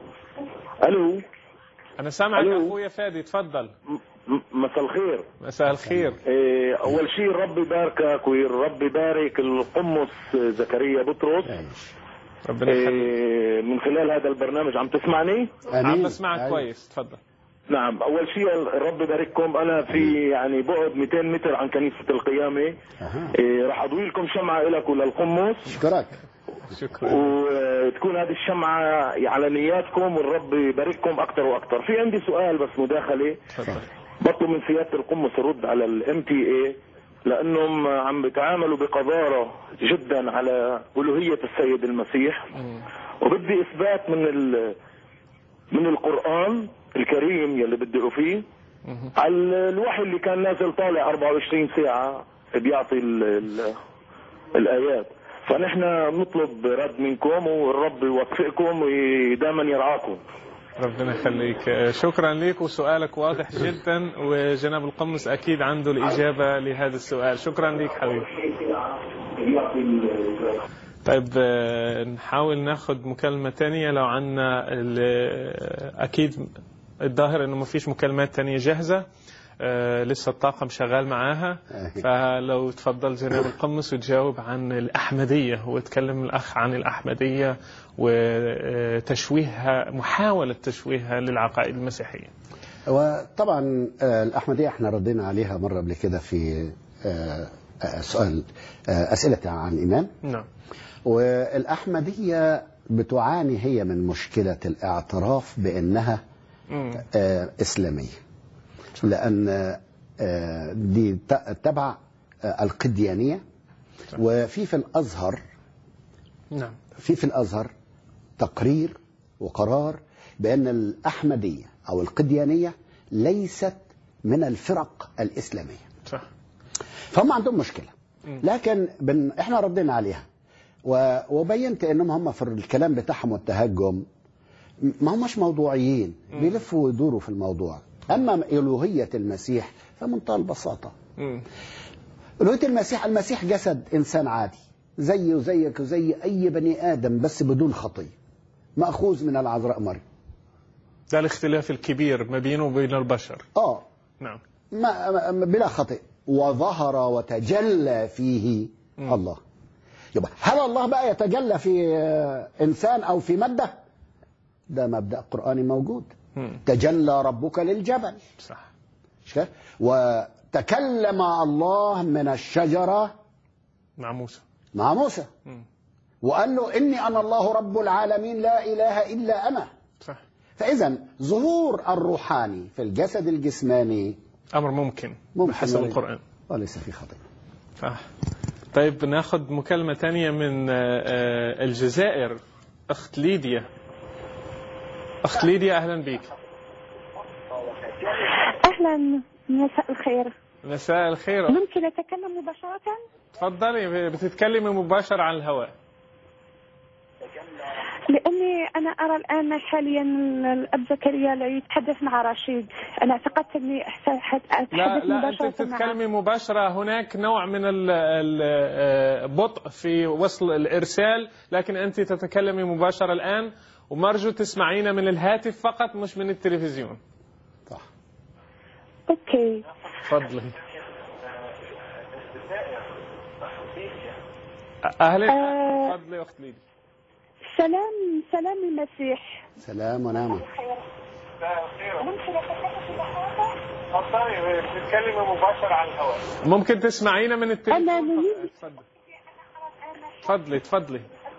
S5: الو
S1: انا سامعك
S5: ألو.
S1: اخوي فادي تفضل
S5: م- مساء الخير
S1: مساء الخير
S5: إيه، اول شيء ربي يباركك ورب يبارك القمص زكريا بطرس
S1: ربنا يخليك
S5: إيه، من خلال هذا البرنامج عم تسمعني
S1: عم بسمعك
S2: أيوة.
S1: كويس تفضل
S5: نعم اول شيء الرب يبارككم انا في يعني بعد 200 متر عن كنيسه القيامه
S2: أها.
S5: إيه، راح اضوي لكم شمعه لك وللقمص
S2: أشكرك
S1: شكرا
S5: وتكون هذه الشمعة على نياتكم والرب يبارككم أكثر وأكثر في عندي سؤال بس مداخلة
S1: تفضل
S5: بطلب من سيادة القمص يرد على الام تي اي لأنهم عم بيتعاملوا بقذارة جدا على ألوهية السيد المسيح
S1: مم.
S5: وبدي إثبات من ال من القرآن الكريم يلي بدعوا فيه
S1: مهم.
S5: على الوحي اللي كان نازل طالع 24 ساعة بيعطي ال ال الآيات فنحن نطلب رد منكم والرب يوفقكم ودائما يرعاكم
S1: ربنا يخليك آه، شكرا لك وسؤالك واضح جدا وجناب القمص اكيد عنده الاجابه لهذا السؤال شكرا لك حبيبي طيب آه، نحاول ناخذ مكالمة تانية لو عنا ال- أكيد الظاهر إنه ما فيش مكالمات تانية جاهزة آه، لسه الطاقم شغال معاها فلو تفضل جناب القمص وتجاوب عن الأحمدية وتكلم الأخ عن الأحمدية وتشويهها محاولة تشويهها للعقائد المسيحية
S2: وطبعا آه، الأحمدية احنا ردينا عليها مرة قبل كده في آه، آه، سؤال آه، أسئلة عن إيمان
S1: نعم
S2: والأحمدية بتعاني هي من مشكلة الاعتراف بأنها
S1: مم.
S2: آه، إسلامية لأن آه، دي ت- تبع آه، القديانية وفي في الأزهر
S1: نعم
S2: في في الأزهر تقرير وقرار بأن الأحمدية أو القديانية ليست من الفرق الإسلامية
S1: صح
S2: فهم عندهم مشكلة
S1: مم.
S2: لكن بن احنا ردينا عليها و- وبينت انهم هم في الكلام بتاعهم والتهجم م- ما هماش موضوعيين بيلفوا ويدوروا في الموضوع اما الوهيه المسيح فمنتهى البساطه
S1: مم.
S2: الوهيه المسيح المسيح جسد انسان عادي زيه وزيك وزي اي بني ادم بس بدون خطيه ماخوذ من العذراء مريم
S1: ده الاختلاف الكبير ما بينه وبين البشر
S2: اه
S1: نعم
S2: ما ما- بلا خطئ وظهر وتجلى فيه
S1: مم.
S2: الله يبقى هل الله بقى يتجلى في آه، انسان او في ماده ده مبدا قراني موجود
S1: مم.
S2: تجلى ربك للجبل
S1: صح
S2: مش كده؟ وتكلم الله من الشجره
S1: مع موسى
S2: مع موسى
S1: مم.
S2: وقال له اني انا الله رب العالمين لا اله الا انا
S1: صح
S2: فاذا ظهور الروحاني في الجسد الجسماني
S1: امر ممكن,
S2: ممكن
S1: بحسب
S2: وليس-
S1: القران
S2: وليس في خطأ
S1: صح طيب ناخذ مكالمه ثانيه من آه، آه، الجزائر اخت ليديا اخت ليديا اهلا بك
S6: اهلا مساء الخير
S1: مساء الخير
S6: ممكن اتكلم مباشره
S1: تفضلي بتتكلمي مباشر عن الهواء
S6: لاني انا ارى الان حاليا الاب زكريا لا يتحدث مع رشيد انا اعتقدت اني أحس- اتحدث
S1: لا لا انت
S6: مباشره معه
S1: بتتكلمي مباشره هناك نوع من ال- ال- آه، بطء في وصل الارسال لكن انت تتكلمي مباشره الان ومرجو تسمعينا من الهاتف فقط مش من التلفزيون
S2: صح
S6: اوكي
S1: تفضلي اهلا
S6: آه.
S1: تفضلي اخت ليدي
S6: سلام سلام المسيح
S2: سلام ونعمه
S1: تفضلي بتتكلمي مباشر على الهواء ممكن تسمعينا من التلفزيون
S6: أنا نريد-
S1: تفضلي تفضلي تفضلي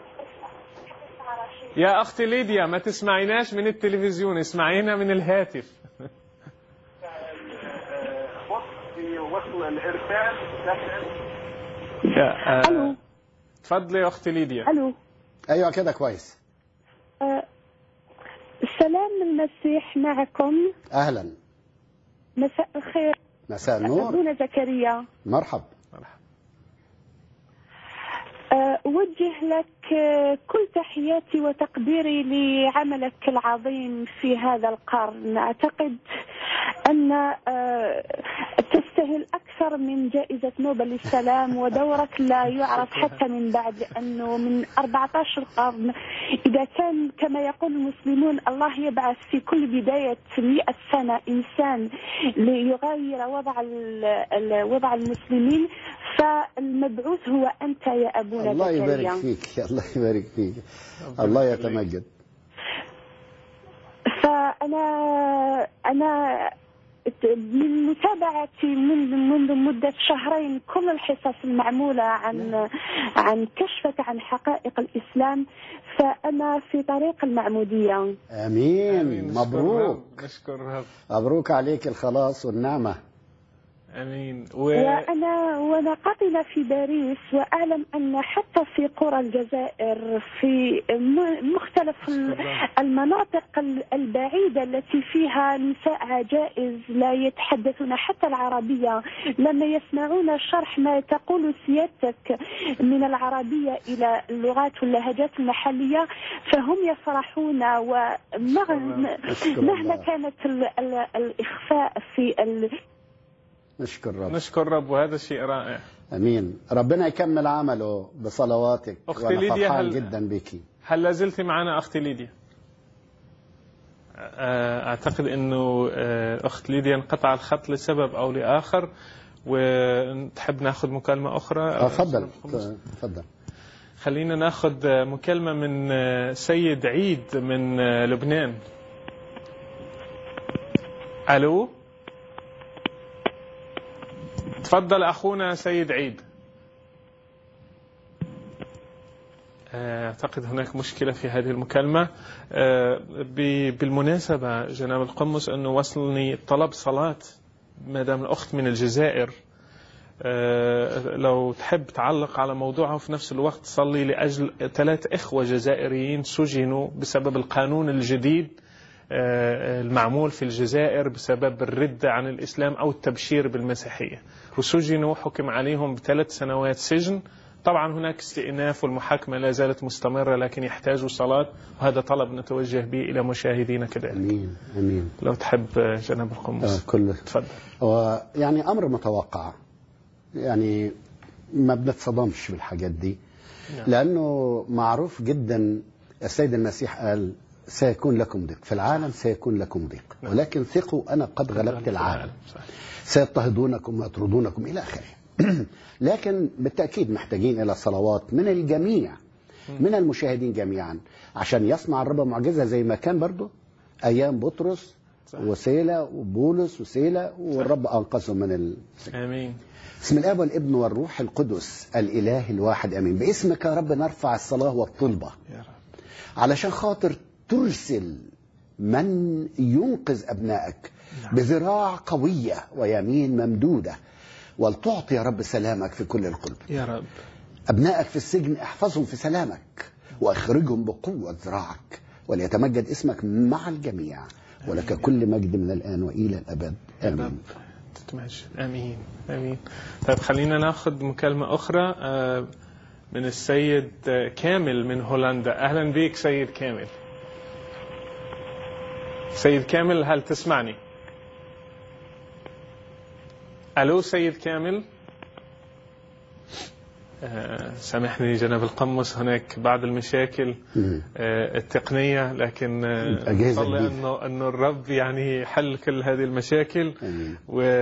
S1: يا اختي ليديا ما تسمعيناش من التلفزيون اسمعينا من الهاتف يا آه،
S6: الو
S1: تفضلي يا اختي ليديا
S6: الو
S2: ايوه كده كويس
S6: آه، سلام المسيح معكم
S2: اهلا
S6: مساء الخير
S2: مساء النور
S6: ابونا زكريا
S2: مرحب
S6: آه، أوجه لك آه، كل تحياتي وتقديري لعملك العظيم في هذا القرن أعتقد أن آه، تستاهل أكثر من جائزة نوبل للسلام ودورك لا يعرف حتى من بعد لأنه من 14 قرن إذا كان كما يقول المسلمون الله يبعث في كل بداية 100 سنة إنسان ليغير وضع ال- ال- وضع المسلمين فالمبعوث هو أنت يا أبونا
S2: الله
S6: زكريا.
S2: يبارك فيك الله يبارك فيك الله يتمجد
S6: فأنا أنا من متابعتي منذ منذ مدة شهرين كل الحصص المعمولة عن عن كشفك عن حقائق الإسلام فأنا في طريق المعمودية
S2: امين
S1: نشكر
S2: مبروك
S1: رب، نشكر رب
S2: مبروك عليك الخلاص والنعمه
S1: امين و...
S6: وأنا وأنا قاطنة في باريس وأعلم أن حتى في قرى الجزائر في م- مختلف ال- المناطق ال- البعيدة التي فيها نساء عجائز لا يتحدثون حتى العربية لما يسمعون شرح ما تقول سيادتك من العربية إلى اللغات واللهجات المحلية فهم يفرحون ومهما
S2: أشكر
S6: مهما
S2: الله.
S6: كانت ال- ال- الإخفاء في ال-
S2: نشكر رب
S1: نشكر رب وهذا شيء رائع
S2: امين ربنا يكمل عمله بصلواتك
S1: أختي
S2: وانا
S1: ليديا،
S2: فرحان
S1: هل-
S2: جدا بك
S1: هل لا زلت معنا اختي ليديا؟ آه، اعتقد انه آه، اخت ليديا انقطع الخط لسبب او لاخر ونحب ناخذ مكالمه اخرى
S2: آه، تفضل
S1: خمس.
S2: تفضل
S1: خلينا ناخذ آه، مكالمه من آه، سيد عيد من آه، لبنان الو تفضل اخونا سيد عيد آه، أعتقد هناك مشكلة في هذه المكالمة آه، ب- بالمناسبة جناب القمص أنه وصلني طلب صلاة مدام الأخت من الجزائر آه، لو تحب تعلق على موضوعها وفي نفس الوقت تصلي لأجل ثلاث إخوة جزائريين سجنوا بسبب القانون الجديد آه، المعمول في الجزائر بسبب الردة عن الإسلام أو التبشير بالمسيحية وسجنوا حكم عليهم بثلاث سنوات سجن طبعا هناك استئناف والمحاكمة لا زالت مستمرة لكن يحتاجوا صلاة وهذا طلب نتوجه به إلى مشاهدينا كذلك
S2: امين امين
S1: لو تحب آه، جناب
S2: آه
S1: القمص
S2: كل
S1: تفضل
S2: ويعني امر متوقع يعني ما بنتصدمش بالحاجات دي
S1: نعم.
S2: لانه معروف جدا السيد المسيح قال سيكون لكم ضيق في العالم سيكون لكم ضيق ولكن ثقوا أنا قد غلبت العالم
S1: صحيح.
S2: سيضطهدونكم ويطردونكم إلى آخره لكن بالتأكيد محتاجين إلى صلوات من الجميع من المشاهدين جميعا عشان يصنع الرب معجزة زي ما كان برضو أيام بطرس
S1: صح.
S2: وسيلة وبولس وسيلة والرب أنقذهم من ال...
S1: امين
S2: بسم الاب والابن والروح القدس الاله الواحد امين باسمك يا رب نرفع الصلاه والطلبه
S1: يا رب
S2: علشان خاطر ترسل من ينقذ ابنائك بذراع قويه ويمين ممدوده ولتعطي يا رب سلامك في كل القلب
S1: يا رب
S2: ابنائك في السجن احفظهم في سلامك واخرجهم بقوه ذراعك وليتمجد اسمك مع الجميع ولك كل مجد من الان والى الابد
S1: يا رب
S2: امين
S1: تتمجد امين امين طيب خلينا ناخذ مكالمه اخرى آه، من السيد آه، كامل من هولندا اهلا بك سيد كامل سيد كامل هل تسمعني الو سيد كامل آه، سامحني جناب القمص هناك بعض المشاكل
S2: مم.
S1: آه، التقنية لكن آه،
S2: الأجهزة
S1: نصلي
S2: الجديدة.
S1: أنه أنه الرب يعني يحل كل هذه المشاكل
S2: امين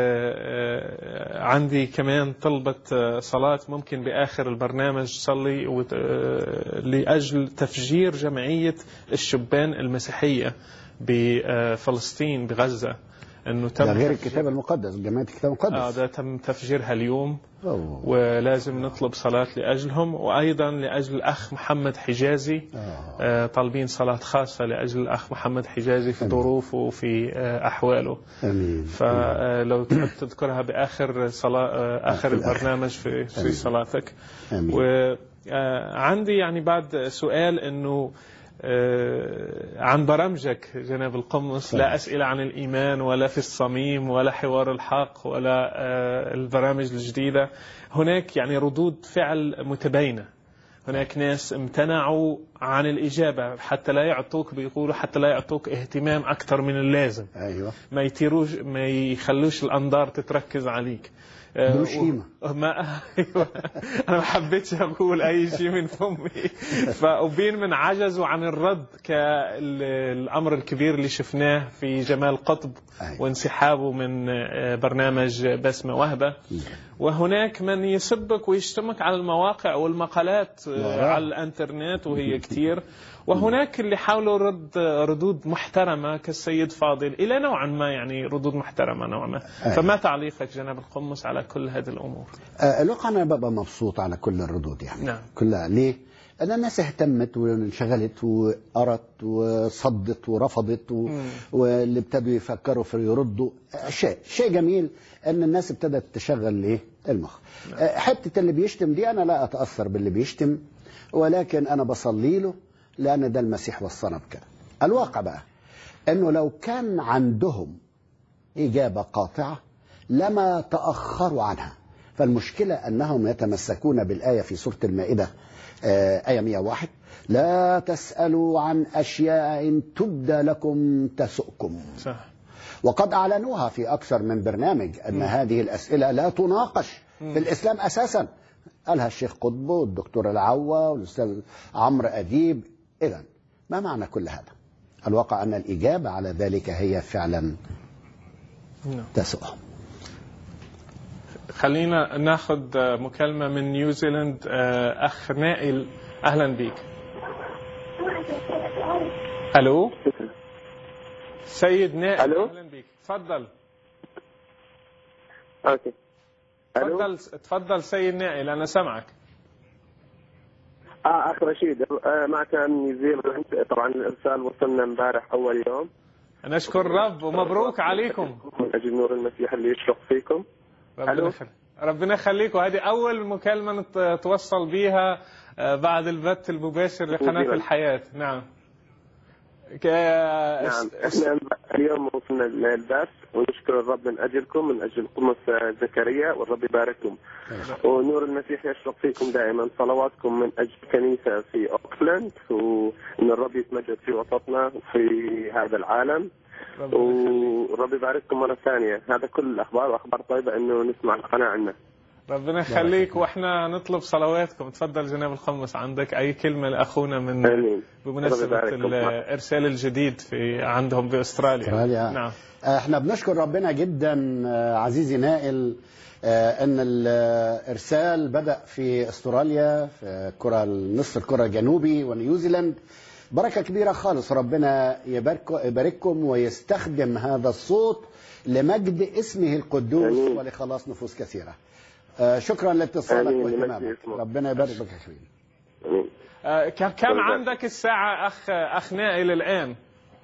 S1: وعندي كمان طلبة آه، صلاة ممكن بآخر البرنامج صلي وت- آه، لأجل تفجير جمعية الشبان المسيحية بفلسطين بغزة انه تم
S2: ده غير
S1: تفجير-
S2: الكتاب المقدس جماعه الكتاب
S1: اه
S2: المقدس
S1: ده تم تفجيرها اليوم
S2: أوه.
S1: ولازم نطلب صلاة لأجلهم وأيضا لأجل الأخ محمد حجازي
S2: آه.
S1: آه، طالبين صلاة خاصة لأجل الأخ محمد حجازي في ظروفه وفي آه، أحواله
S2: امين
S1: فلو تحب تذكرها بآخر صلاة آه، آخر
S2: في الآخر.
S1: البرنامج في في
S2: آمين.
S1: صلاتك
S2: امين
S1: وعندي يعني بعد سؤال انه آه، عن برامجك جناب القمص لا أسئلة عن الإيمان ولا في الصميم ولا حوار الحق ولا آه، البرامج الجديدة هناك يعني ردود فعل متباينة هناك ناس امتنعوا عن الإجابة حتى لا يعطوك بيقولوا حتى لا يعطوك اهتمام أكثر من اللازم
S2: ايوه
S1: ما يطيروش ما يخلوش الانظار تتركز عليك آه،
S2: هيروشيما.
S1: و- ما ايوه انا ما حبيتش اقول اي شيء من فمي فأبين من عجزوا عن الرد كالامر الكبير اللي شفناه في جمال قطب
S2: أيوة.
S1: وانسحابه من آه، برنامج بسمه وهبه وهناك من يسبك ويشتمك على المواقع والمقالات آه،
S2: نعم.
S1: على الانترنت وهي كتير وهناك اللي حاولوا رد ردود محترمة كالسيد فاضل إلى نوعا ما يعني ردود محترمة نوعا ما فما تعليقك جناب القمص على كل هذه الأمور
S2: آه، الواقع انا ببقى مبسوط على كل الردود يعني
S1: نعم.
S2: كلها ليه؟ لان الناس اهتمت وانشغلت وقرت وصدت ورفضت و... واللي ابتدوا يفكروا في يردوا آه، شيء شيء جميل ان الناس ابتدت تشغل ايه المخ آه، حته اللي بيشتم دي انا لا اتاثر باللي بيشتم ولكن انا بصلي له لان ده المسيح وصانا بكده الواقع بقى انه لو كان عندهم إجابة قاطعة لما تأخروا عنها فالمشكلة أنهم يتمسكون بالآية في سورة المائدة آه، آية 101 لا تسألوا عن أشياء إن تبدى لكم تسؤكم
S1: صح
S2: وقد أعلنوها في أكثر من برنامج أن هذه الأسئلة لا تناقش في الإسلام أساسا قالها الشيخ قطب والدكتور العوا والأستاذ عمرو أديب إذا ما معنى كل هذا الواقع أن الإجابة على ذلك هي فعلا
S1: نعم.
S2: تسؤهم
S1: خلينا ناخذ مكالمة من نيوزيلاند آه، أخ نائل أهلا بك ألو سيد نائل
S7: ألو؟
S1: أهلا بك تفضل
S7: اوكي الو
S1: تفضل تفضل سيد نائل أنا سمعك
S7: اه اخ رشيد آه معك من نيوزيلاند طبعا الارسال وصلنا امبارح اول يوم
S1: نشكر الرب ومبروك عليكم
S7: من اجل نور المسيح اللي يشرق فيكم
S1: ربنا
S7: ألو؟
S1: يخليك ربنا يخليك وهذه أول مكالمة نت- توصل بيها آه، بعد البث المباشر لقناة
S7: نيوزيلاند.
S1: الحياة نعم ك...
S7: نعم احنا اليوم وصلنا للبث ونشكر الرب من اجلكم من اجل قمص آه، زكريا والرب يبارككم ونور المسيح يشرق فيكم دائما صلواتكم من اجل كنيسه في اوكلاند وان الرب يتمجد في وسطنا وفي هذا العالم
S1: ربنا يخليك.
S7: والرب يبارككم مرة ثانية هذا كل الأخبار وأخبار طيبة أنه نسمع القناة عنا
S1: ربنا يخليك واحنا نطلب صلواتكم تفضل جناب القمص عندك اي كلمه لاخونا من
S7: امين
S1: بمناسبه
S7: ربنا يبارككم.
S1: الارسال الجديد في عندهم باستراليا
S2: أستراليا.
S1: نعم
S2: احنا بنشكر ربنا جدا آه، عزيزي نائل آه، ان الارسال بدا في استراليا في كره نصف الكره الجنوبي ونيوزيلاند بركه كبيره خالص ربنا يبارك- يبارككم ويستخدم هذا الصوت لمجد اسمه القدوس
S7: آمين.
S2: ولخلاص نفوس كثيره آه، شكرا لاتصالك
S7: آمين. لمجد
S2: واهتمامك
S7: اسمه.
S2: ربنا يبارك بك يا حبيبي
S7: امين
S1: آه، ك- كم
S7: طيب.
S1: عندك الساعه اخ اخ نائل الان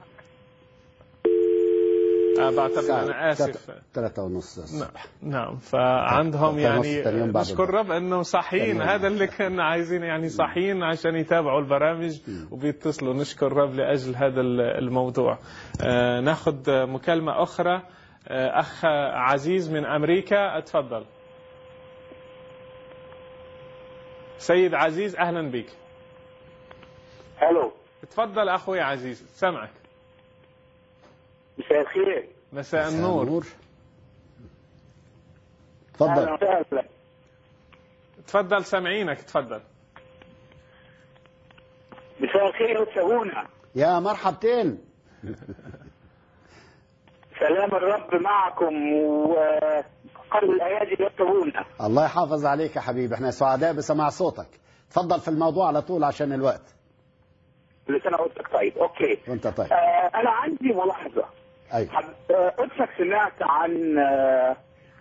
S1: آه بعتذر انا اسف
S2: ثلاثة ونص
S1: نعم نعم فعندهم
S2: ثلاثة ونص
S1: يعني
S2: تاني يوم بعد
S1: نشكر
S2: الظهر.
S1: رب انه صاحيين
S2: تاني يوم.
S1: هذا اللي كنا عايزين يعني صاحيين عشان يتابعوا البرامج وبيتصلوا نشكر رب لاجل هذا ال- الموضوع آه ناخذ مكالمه اخرى آه اخ عزيز من امريكا اتفضل سيد عزيز اهلا بك
S3: الو
S1: تفضل اخوي عزيز سمعك
S3: مساء الخير
S1: مساء النور
S2: تفضل
S3: اهلا وسهلا
S1: تفضل سامعينك تفضل
S3: مساء الخير وتسوونا
S2: يا مرحبتين
S3: سلام الرب معكم وقلب الايادي يتبونا
S2: الله يحافظ عليك يا حبيبي احنا سعداء بسماع صوتك تفضل في الموضوع على طول عشان الوقت
S3: اللي انا قلتك طيب اوكي
S2: وانت طيب
S3: آه انا عندي ملاحظه
S2: ايوه
S3: حب- آه، قدسك سمعت عن آه،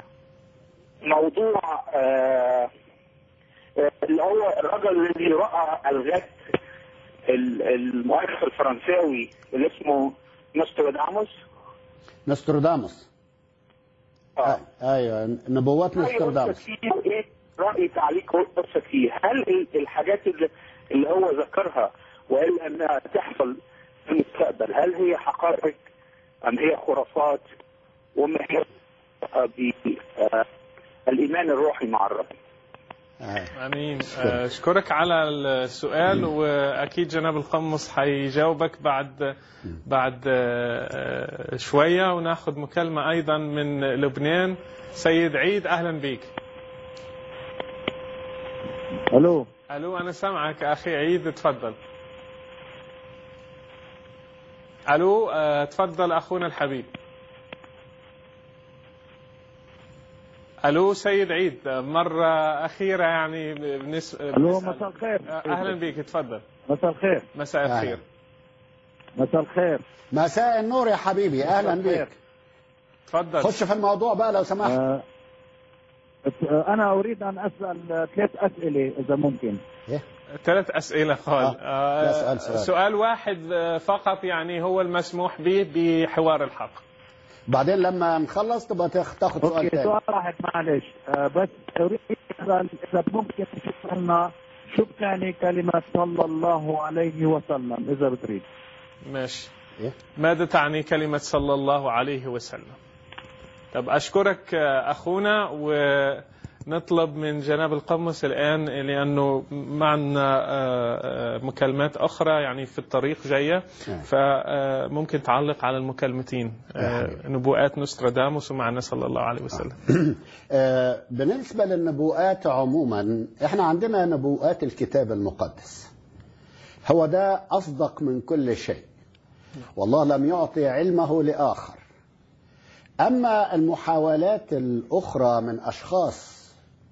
S3: موضوع آه، آه، اللي هو الرجل الذي راى الغد ال- المؤرخ الفرنساوي اللي اسمه نوستراداموس
S2: نستروداموس
S3: اه
S2: آه. ايوه نبوات
S3: رأي قدسك
S2: نستروداموس
S3: فيه ايه راي تعليق قدسك فيه هل ال- الحاجات اللي, اللي هو ذكرها والا انها تحصل في المستقبل هل هي حقائق ام هي خرافات وما هي آه، الايمان الروحي مع الرب
S2: آه.
S1: امين آه، اشكرك على السؤال واكيد جناب القمص حيجاوبك بعد بعد آه، آه، شويه وناخذ مكالمه ايضا من لبنان سيد عيد اهلا بك
S8: الو
S1: الو انا سامعك اخي عيد تفضل الو آه، تفضل اخونا الحبيب الو سيد عيد آه، مره اخيره يعني بنس...
S8: الو
S1: بنسأل.
S8: مساء الخير
S1: آه، اهلا بك تفضل
S8: مساء الخير
S1: مساء الخير
S8: مساء الخير
S2: مساء النور يا حبيبي اهلا
S8: مساء
S2: بك
S1: تفضل
S2: خش في الموضوع بقى لو سمحت
S8: آه، آه، انا اريد ان اسال آه، ثلاث اسئله اذا ممكن
S1: ثلاث أسئلة قال
S2: آه.
S1: آه.
S2: لا، سؤال- سؤال.
S1: سؤال واحد آه، فقط يعني هو المسموح به بحوار الحق
S2: بعدين لما نخلص تبقى تاخ- تاخد سؤال
S8: اوكي
S2: تاني
S8: سؤال واحد معلش آه، بس اريد اسال اذا ممكن تشوف لنا شو بتعني كلمه صلى الله عليه وسلم اذا بتريد
S1: ماشي
S2: إيه؟
S1: ماذا تعني كلمة صلى الله عليه وسلم طب أشكرك آه، أخونا ونطلب من جناب القمص الآن لأنه معنا آه، آه، مكالمات أخرى يعني في الطريق جاية
S2: نعم.
S1: فممكن تعلق على المكالمتين
S2: يا
S1: آه،
S2: حبيبي.
S1: نبوءات نوستراداموس ومعنا صلى الله عليه وسلم
S2: آه، بالنسبة للنبوءات عموما احنا عندنا نبوءات الكتاب المقدس هو ده أصدق من كل شيء والله لم يعطي علمه لآخر أما المحاولات الأخرى من أشخاص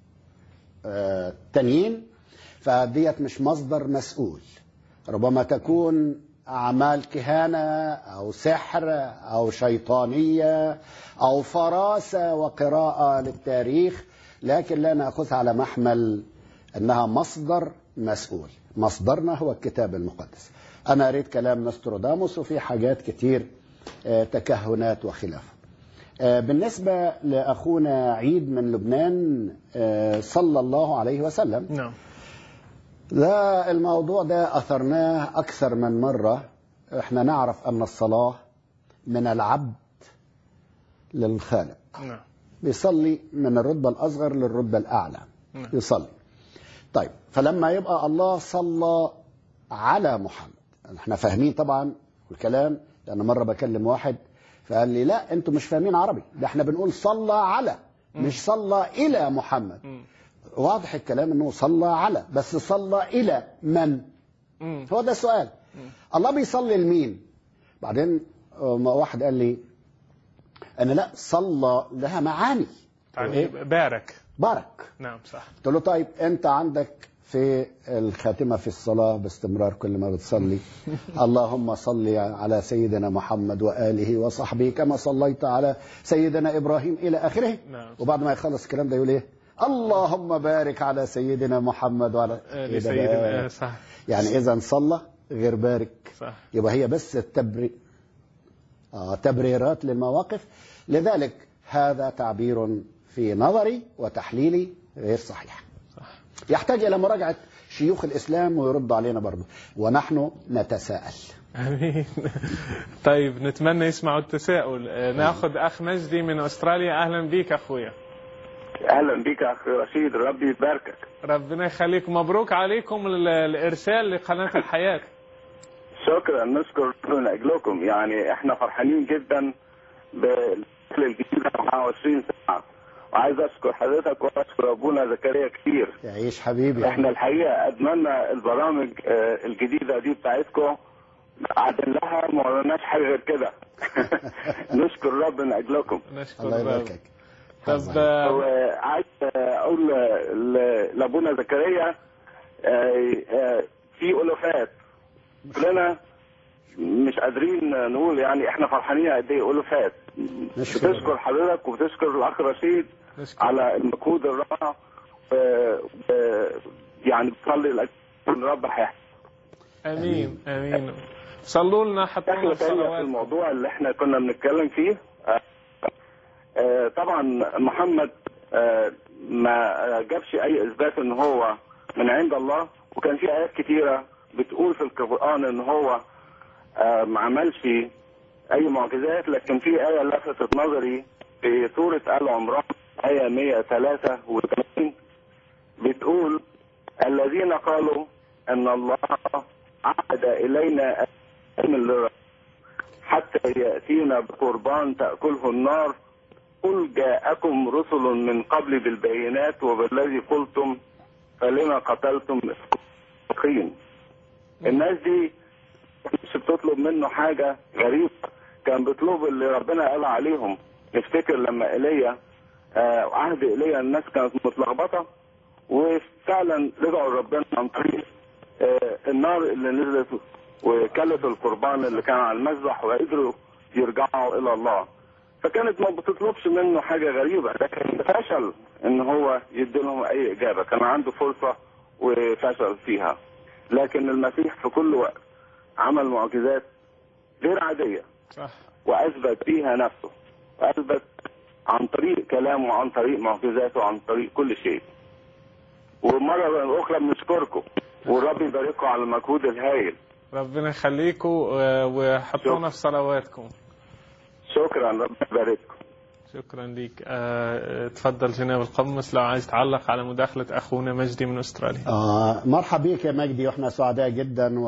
S2: آه، تانيين فديت مش مصدر مسؤول ربما تكون أعمال كهانة أو سحر أو شيطانية أو فراسة وقراءة للتاريخ لكن لا نأخذها على محمل أنها مصدر مسؤول مصدرنا هو الكتاب المقدس أنا أريد كلام نستروداموس وفي حاجات كتير آه، تكهنات وخلافه آه، بالنسبة لأخونا عيد من لبنان آه، صلى الله عليه وسلم
S1: نعم
S2: لا الموضوع ده أثرناه أكثر من مرة احنا نعرف أن الصلاة من العبد للخالق
S1: نعم
S2: بيصلي من الرتبة الأصغر للرتبة الأعلى
S1: نعم.
S2: يصلي طيب فلما يبقى الله صلى على محمد احنا فاهمين طبعا الكلام لأن مرة بكلم واحد فقال لي لا انتوا مش فاهمين عربي ده احنا بنقول صلى على مش صلى الى محمد
S1: مم.
S2: واضح الكلام انه صلى على بس صلى الى من
S1: مم.
S2: هو ده السؤال الله بيصلي لمين بعدين آه، ما واحد قال لي انا لا صلى لها معاني
S1: يعني
S2: إيه؟
S1: بارك
S2: بارك
S1: نعم صح
S2: قلت له طيب انت عندك في الخاتمه في الصلاه باستمرار كل ما بتصلي اللهم صل على سيدنا محمد واله وصحبه كما صليت على سيدنا ابراهيم الى اخره
S1: نعم.
S2: وبعد ما يخلص الكلام ده يقول ايه اللهم بارك على سيدنا محمد وعلى
S1: آه،
S2: إيه ده
S1: لسيدنا
S2: بقى؟
S1: آه، صح
S2: يعني اذا صلى غير بارك
S1: صح
S2: يبقى هي بس التبري آه تبريرات للمواقف لذلك هذا تعبير في نظري وتحليلي غير صحيح
S1: صح
S2: يحتاج إلى مراجعة شيوخ الإسلام ويرد علينا برضه ونحن نتساءل
S1: امين طيب نتمنى يسمعوا التساؤل آه، ناخذ اخ مجدي من استراليا اهلا بيك اخويا
S7: اهلا بك اخي رشيد ربي يباركك
S1: ربنا يخليك مبروك عليكم ال- الارسال لقناه الحياه
S7: شكرا نشكر من اجلكم يعني احنا فرحانين جدا بالشكل الجديد 24 ساعه وعايز اشكر حضرتك واشكر ابونا زكريا كتير
S2: يعيش حبيبي
S7: احنا الحقيقه ادمنا البرامج آه، الجديده دي بتاعتكم قعدنا لها ما ورناش حاجه غير كده نشكر رب من اجلكم
S1: نشكر
S2: الله
S1: الرب.
S2: يباركك
S1: طب آه،
S7: وعايز اقول ل- لابونا زكريا آه، آه، في الوفات كلنا مش قادرين نقول يعني احنا فرحانين قد ايه الوفات
S2: نشكر
S7: بتشكر حضرتك وبتشكر الاخ رشيد
S1: نشكر
S7: على المجهود الرائع و- و- يعني بتصلي لأجل ان رب هيحفظك
S1: امين امين صلوا لنا حطوا لنا
S7: دخلة تانية في
S1: الصلوات
S7: الموضوع اللي احنا كنا بنتكلم فيه آه، آه، طبعا محمد آه، ما جابش اي اثبات ان هو من عند الله وكان في ايات كتيره بتقول في القران ان هو آه، ما عملش اي معجزات لكن في ايه لفتت نظري في سوره ال عمران ايه 183 بتقول الذين قالوا ان الله عهد الينا من للرب حتى يأتينا بقربان تأكله النار قل جاءكم رسل من قبل بالبينات وبالذي قلتم فلما قتلتم الصادقين الناس دي مش بتطلب منه حاجة غريبة كان بيطلب اللي ربنا قال عليهم نفتكر لما ايليا آه عهد ايليا الناس كانت متلخبطة وفعلا رجعوا لربنا عن طريق آه النار اللي نزلت وكلت القربان اللي كان على المذبح وقدروا يرجعوا الى الله فكانت ما بتطلبش منه حاجه غريبه لكن فشل ان هو يدي لهم اي اجابه كان عنده فرصه وفشل فيها لكن المسيح في كل وقت عمل معجزات غير عاديه
S1: صح
S7: واثبت بيها نفسه واثبت عن طريق كلامه وعن طريق معجزاته وعن طريق كل شيء ومره اخرى بنشكركم والرب يبارككم على المجهود الهائل
S1: ربنا يخليكم آه، وحطونا في صلواتكم
S7: شكرا ربنا يبارككم
S1: شكرا لك آه، تفضل جناب القمص لو عايز تعلق على مداخلة أخونا مجدي من أستراليا
S2: آه مرحب بيك يا مجدي واحنا سعداء جدا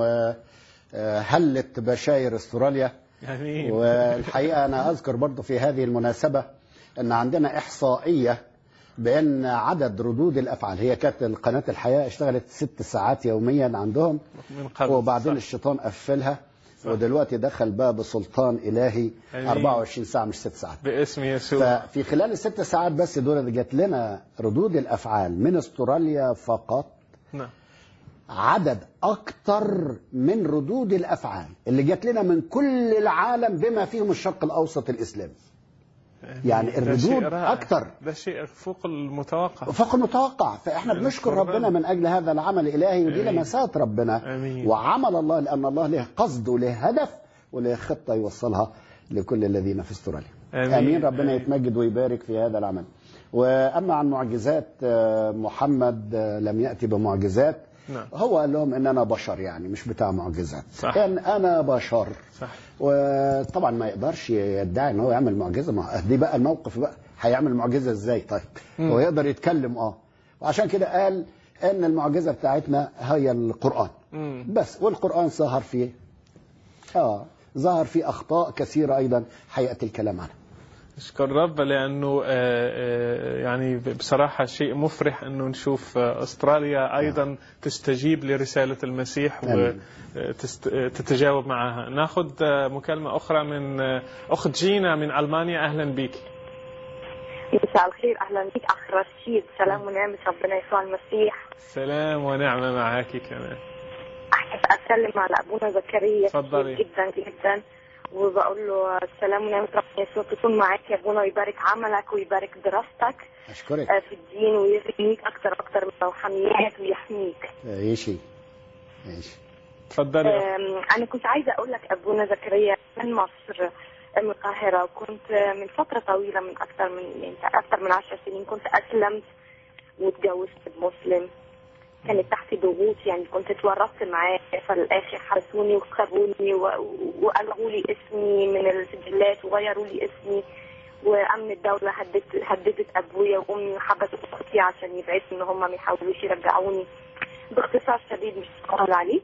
S2: وهلت بشاير استراليا
S1: امين
S2: والحقيقه انا اذكر برضه في هذه المناسبه ان عندنا احصائيه بان عدد ردود الافعال هي كانت قناه الحياه اشتغلت ست ساعات يوميا عندهم
S1: من قبل
S2: وبعدين
S1: صح.
S2: الشيطان قفلها ودلوقتي دخل بقى بسلطان الهي
S1: آمين.
S2: 24 ساعه مش ست ساعات
S1: باسم يسوع
S2: ففي خلال الست ساعات بس دول جات لنا ردود الافعال من استراليا فقط
S1: نعم
S2: عدد اكتر من ردود الافعال اللي جات لنا من كل العالم بما فيهم الشرق الاوسط الاسلامي يعني
S1: ده شيء
S2: الردود
S1: رائع.
S2: أكتر.
S1: ده شيء فوق المتوقع
S2: فوق المتوقع فاحنا بنشكر
S1: قربان.
S2: ربنا من اجل هذا العمل الالهي ودي
S1: آمين.
S2: لمسات ربنا
S1: آمين.
S2: وعمل الله لان الله له قصد وله هدف وله خطه يوصلها لكل الذين في استراليا
S1: آمين.
S2: امين ربنا
S1: آمين.
S2: يتمجد ويبارك في هذا العمل واما عن معجزات آه، محمد آه، لم ياتي بمعجزات
S1: نعم.
S2: هو قال لهم ان انا بشر يعني مش بتاع معجزات
S1: صح.
S2: ان انا بشر
S1: صح
S2: وطبعا ما يقدرش يدعي ان هو يعمل معجزه ما دي بقى الموقف بقى هيعمل معجزه ازاي طيب
S1: مم.
S2: هو يقدر يتكلم اه وعشان كده قال ان المعجزه بتاعتنا هي القران
S1: مم.
S2: بس والقران ظهر فيه اه ظهر فيه اخطاء كثيره ايضا هياتي الكلام عنها
S1: نشكر رب لانه آه، آه، يعني بصراحه شيء مفرح انه نشوف آه، استراليا ايضا تستجيب لرساله المسيح
S2: آمين.
S1: وتتجاوب معها ناخذ آه، مكالمه اخرى من آه، اخت جينا من المانيا اهلا بك
S9: مساء الخير اهلا بك اخ رشيد سلام ونعمه ربنا يسوع المسيح
S1: سلام ونعمه معك كمان
S9: احب اسلم على ابونا زكريا
S1: تفضلي.
S9: كتير جدا جدا وبقول له السلام ونعمه ربنا يسوع تكون معاك يا ابونا ويبارك عملك ويبارك دراستك
S2: اشكرك
S9: آه، في الدين ويغنيك اكثر واكثر من الروحانيات ويحميك
S2: عيشي عيشي
S1: تفضلي يا أخت.
S9: آم، انا كنت عايزه اقول لك ابونا زكريا من مصر من القاهره وكنت آه، من فتره طويله من اكثر من يعني اكثر من عشر سنين كنت اسلمت واتجوزت بمسلم كانت تحت ضغوط يعني كنت اتورطت معاه فالاخر حبسوني وخبوني و- والغوا لي اسمي من السجلات وغيروا لي اسمي وامن الدوله هددت هددت ابويا وامي وحبسوا اختي عشان يبعدوا ان هم ما يحاولوش يرجعوني باختصار شديد مش هقول عليك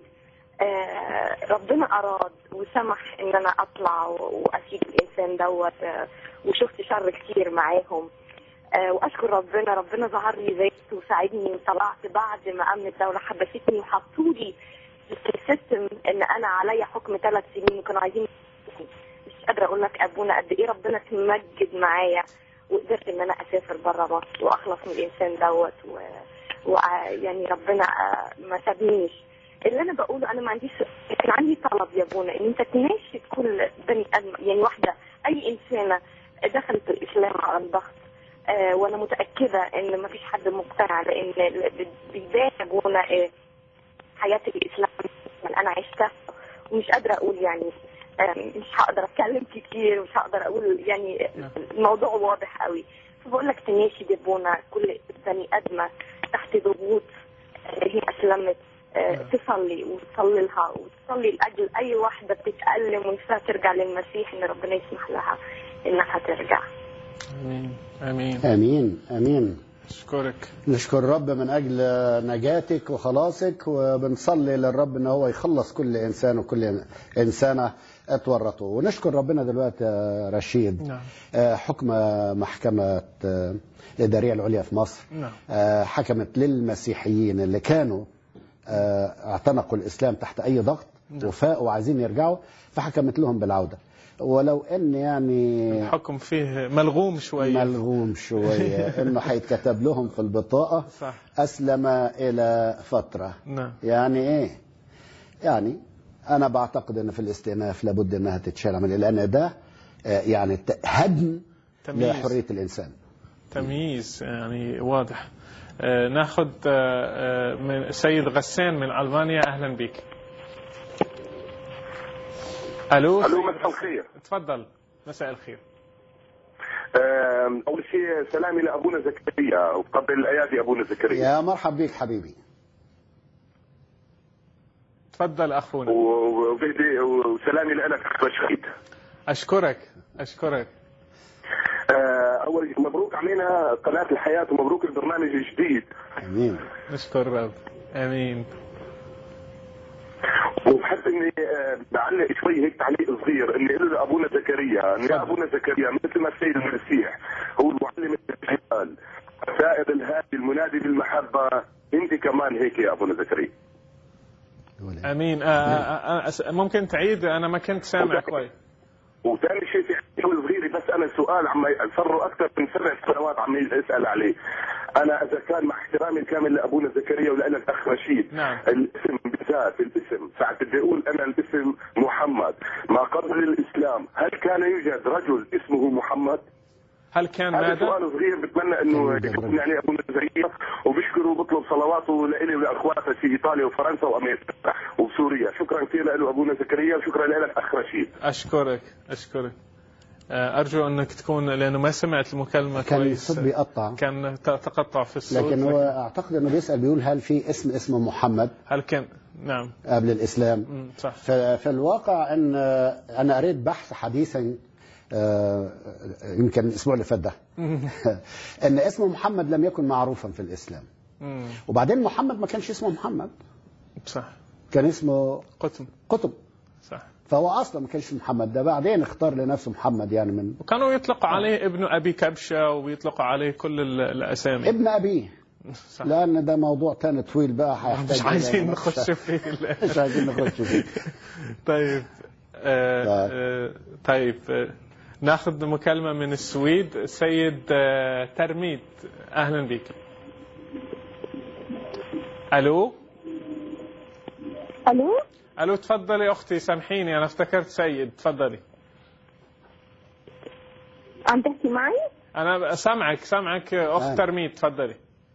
S9: آه، ربنا اراد وسمح ان انا اطلع و- واسيب الانسان دوت آه، وشفت شر كتير معاهم آه، واشكر ربنا ربنا ظهر لي زيت وساعدني وطلعت بعد ما امن الدوله حبستني وحطوا لي في السيستم ان انا عليا حكم ثلاث سنين وكانوا عايزين مش قادره اقول لك ابونا قد ايه ربنا تمجد معايا وقدرت ان انا اسافر بره مصر واخلص من الانسان دوت و... و... يعني ربنا آه، ما سابنيش اللي انا بقوله انا ما عنديش كان عندي طلب يا ابونا ان انت تناشد كل بني ادم يعني واحده اي انسانه دخلت الاسلام على الضغط آه وانا متاكده ان ما فيش حد مقتنع لان ال- بدايه يا ابونا آه حياه الاسلام اللي انا عشتها ومش قادره اقول يعني آم، مش هقدر اتكلم كتير مش هقدر اقول يعني الموضوع واضح قوي فبقول لك تناشد يا ابونا كل بني ادمه تحت ضغوط آه، هي اسلمت آه، تصلي وتصلي لها وتصلي لاجل اي واحده بتتالم ونفسها ترجع للمسيح ان ربنا يسمح لها انها ترجع
S1: امين امين
S2: امين امين
S1: اشكرك
S2: نشكر الرب من اجل نجاتك وخلاصك وبنصلي للرب ان هو يخلص كل انسان وكل انسانه اتورطوا ونشكر ربنا دلوقتي يا رشيد
S1: نعم
S2: آه، حكم محكمه آه، الاداريه العليا في مصر
S1: نعم
S2: آه، حكمت للمسيحيين اللي كانوا آه، اعتنقوا الاسلام تحت اي ضغط
S1: نعم.
S2: وفاقوا وعايزين يرجعوا فحكمت لهم بالعوده ولو ان يعني
S1: الحكم فيه ملغوم شويه
S2: ملغوم شويه انه هيتكتب لهم في البطاقه
S1: صح
S2: اسلم الى فتره
S1: نعم
S2: يعني ايه يعني انا بعتقد ان في الاستئناف لابد انها تتشال من لان ده آه، يعني ت- هدم
S1: تمييز
S2: لحريه الانسان
S1: تمييز يعني واضح آه، ناخذ آه، آه، من سيد غسان من المانيا اهلا بك الو
S10: الو
S1: سيد
S10: مساء الخير
S1: تفضل مساء الخير
S10: آم، اول شيء سلامي لابونا زكريا وقبل الايادي ابونا زكريا
S2: يا مرحب بك حبيبي
S1: تفضل اخونا
S10: و- وبهدي وسلامي لك اخ رشيد
S1: اشكرك اشكرك
S10: آه، اول شيء مبروك علينا قناه الحياه ومبروك البرنامج الجديد
S2: امين
S1: نشكر رب امين
S10: وبحب اني آه، بعلق شوي هيك تعليق صغير اني اقول لابونا زكريا ان يا ابونا زكريا مثل ما السيد المسيح هو المعلم الرجال سائر الهادي المنادي بالمحبه انت كمان هيك يا ابونا زكريا
S1: امين آه، آه، آه، أس- ممكن تعيد انا ما كنت سامع كويس
S10: وثاني شيء في شوي صغيرة بس انا سؤال عم صار اكثر من سبع سنوات عم اسال عليه انا اذا كان مع احترامي الكامل لابونا زكريا ولك اخ رشيد
S1: نعم.
S10: الاسم بالذات الاسم ساعة بدي اقول انا الاسم محمد ما قبل الاسلام هل كان يوجد رجل اسمه محمد؟
S1: هل كان
S10: هذا
S1: ماذا؟
S10: سؤال صغير بتمنى انه يكون يعني ابونا زكريا وبشكره وبطلب صلواته لإلي ولاخواتي في ايطاليا وفرنسا وامريكا وبسوريا شكرا كثير له ابونا زكريا وشكرا لك اخ رشيد
S1: اشكرك اشكرك آه، ارجو انك تكون لانه ما سمعت المكالمه
S2: كان
S1: كويس
S2: الصوت بيقطع
S1: كان ت- تقطع في الصوت
S2: لكن هو اعتقد انه بيسال بيقول هل في اسم اسمه محمد
S1: هل كان نعم
S2: قبل الاسلام
S1: مم، صح
S2: ففي الواقع ان انا قريت بحث حديثا آه، يمكن الاسبوع اللي فات ده ان اسم محمد لم يكن معروفا في الاسلام
S1: مم،
S2: وبعدين محمد ما كانش اسمه محمد
S1: صح
S2: كان اسمه
S1: قتم
S2: قطب
S1: صح
S2: فهو اصلا ما كانش محمد ده بعدين اختار لنفسه محمد يعني من
S1: وكانوا يطلقوا عليه ابن ابي كبشه ويطلقوا عليه كل ال- الاسامي
S2: ابن ابيه
S1: صح.
S2: لان ده موضوع تاني طويل بقى هيحتاج
S1: مش
S2: إلى-
S1: عايزين نخش فيه
S2: مش عايزين نخش فيه
S1: طيب آه آه طيب آه ناخذ مكالمة من السويد سيد آه ترميد أهلا بك ألو
S6: الو
S1: ألو تفضلي أختي سامحيني أنا افتكرت سيد تفضلي
S6: عم تحكي معي؟
S1: أنا سامعك سامعك أخت
S2: آه.
S1: ترميد تفضلي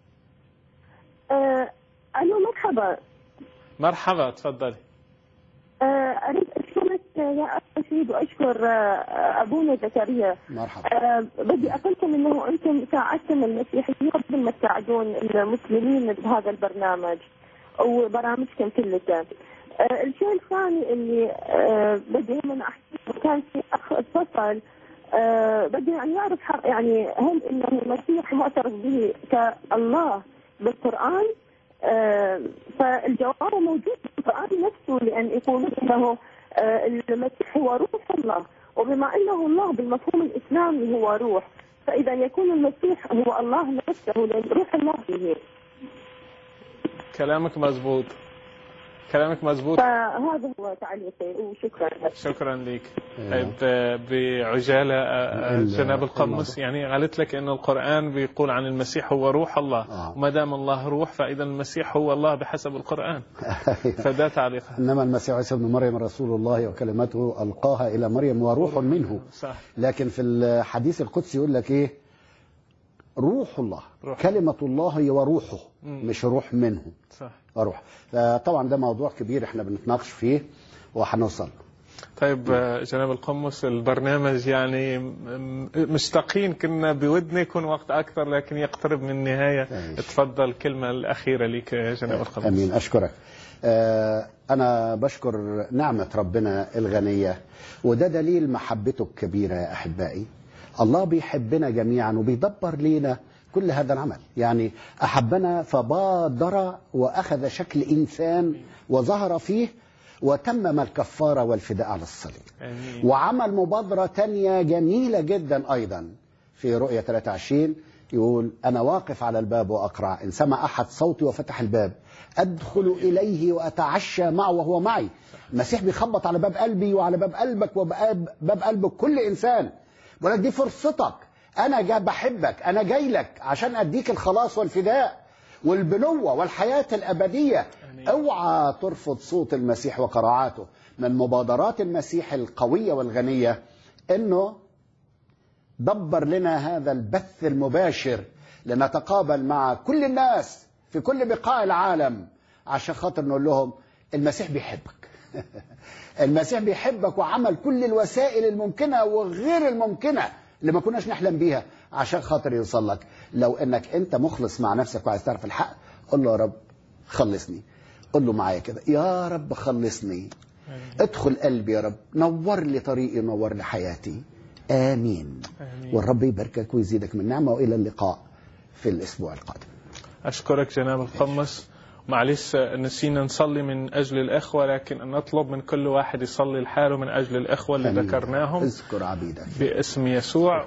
S6: آه الو مرحبا
S1: مرحبا تفضلي
S6: آه اريد اشكرك يا اخ رشيد واشكر آه ابونا زكريا
S2: مرحبا
S6: آه بدي اقولكم انه انتم ساعدتم المسيحيين قبل ما تساعدون المسلمين بهذا البرنامج وبرامجكم كلها. آه الشيء الثاني اللي آه بدي هم احكي كان في اخ اتصل آه بدي ان يعرف حق يعني هل انه المسيح معترف به كالله بالقران؟ آه فالجواب موجود في القران نفسه لان يقولون انه آه المسيح هو روح الله وبما انه الله بالمفهوم الاسلامي هو روح فاذا يكون المسيح هو الله نفسه لان روح الله فيه
S1: كلامك مزبوط كلامك مزبوط
S6: فهذا هو تعليقي وشكرا لك
S1: شكرا لك طيب آه، بعجالة آه، آه،
S2: ال-
S1: جناب القمص
S2: الموضوع.
S1: يعني قالت لك أن القرآن بيقول عن المسيح هو روح الله
S2: آه.
S1: وما دام الله روح فإذا المسيح هو الله بحسب القرآن فده تعليقها
S2: انما المسيح عيسى ابن مريم رسول الله وكلمته القاها الى مريم وروح منه
S1: صح
S2: لكن في الحديث القدسي يقول لك ايه روح الله
S1: روح.
S2: كلمة الله هي وروحه
S1: مم.
S2: مش روح منه
S1: صح
S2: روح فطبعا ده موضوع كبير احنا بنتناقش فيه وهنوصل
S1: طيب آه، جناب القمص البرنامج يعني م- مشتاقين كنا بودنا يكون وقت أكثر لكن يقترب من النهاية
S2: ماشي.
S1: تفضل الكلمة الأخيرة لك يا جناب القمص
S2: امين اشكرك آه، انا بشكر نعمه ربنا الغنيه وده دليل محبته الكبيره يا احبائي الله بيحبنا جميعا وبيدبر لينا كل هذا العمل يعني احبنا فبادر واخذ شكل انسان وظهر فيه وتمم الكفاره والفداء على الصليب
S1: آمين.
S2: وعمل مبادرة تانية جميلة جدا أيضا في رؤية 23 يقول أنا واقف على الباب وأقرع إن سمع أحد صوتي وفتح الباب أدخل إليه وأتعشى معه وهو معي المسيح بيخبط على باب قلبي وعلى باب قلبك وباب باب قلب كل إنسان بقول لك دي فرصتك أنا جاي بحبك أنا جاي لك عشان أديك الخلاص والفداء والبنوة والحياة الأبدية اوعى ترفض صوت المسيح وقراعاته من مبادرات المسيح القوية والغنية انه دبر لنا هذا البث المباشر لنتقابل مع كل الناس في كل بقاع العالم عشان خاطر نقول لهم المسيح بيحبك المسيح بيحبك وعمل كل الوسائل الممكنة وغير الممكنة اللي ما كناش نحلم بيها عشان خاطر يوصل لك لو انك انت مخلص مع نفسك وعايز تعرف الحق قول له يا رب خلصني قول له معايا كده يا رب خلصني ادخل قلبي يا رب نور لي طريقي نور لي حياتي آمين
S1: آمين.
S2: والرب يباركك ويزيدك من نعمة وإلى اللقاء في الأسبوع القادم
S1: أشكرك جناب القمص معلش نسينا نصلي من أجل الإخوة لكن نطلب من كل واحد يصلي لحاله من أجل الإخوة اللي
S2: آمين.
S1: ذكرناهم
S2: اذكر عبيدك
S1: باسم يسوع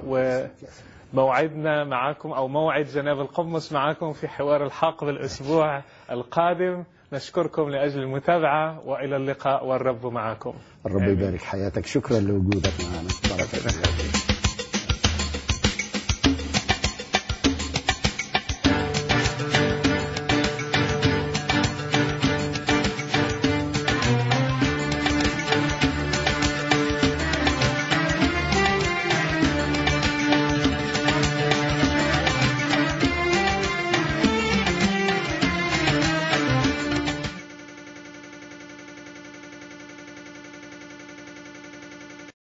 S1: وموعدنا معكم أو موعد جناب القمص معكم في حوار الحق بالأسبوع القادم نشكركم لأجل المتابعة وإلى اللقاء والرب معكم
S2: الرب
S1: آمين.
S2: يبارك حياتك شكرا لوجودك معنا بارك الله فيك.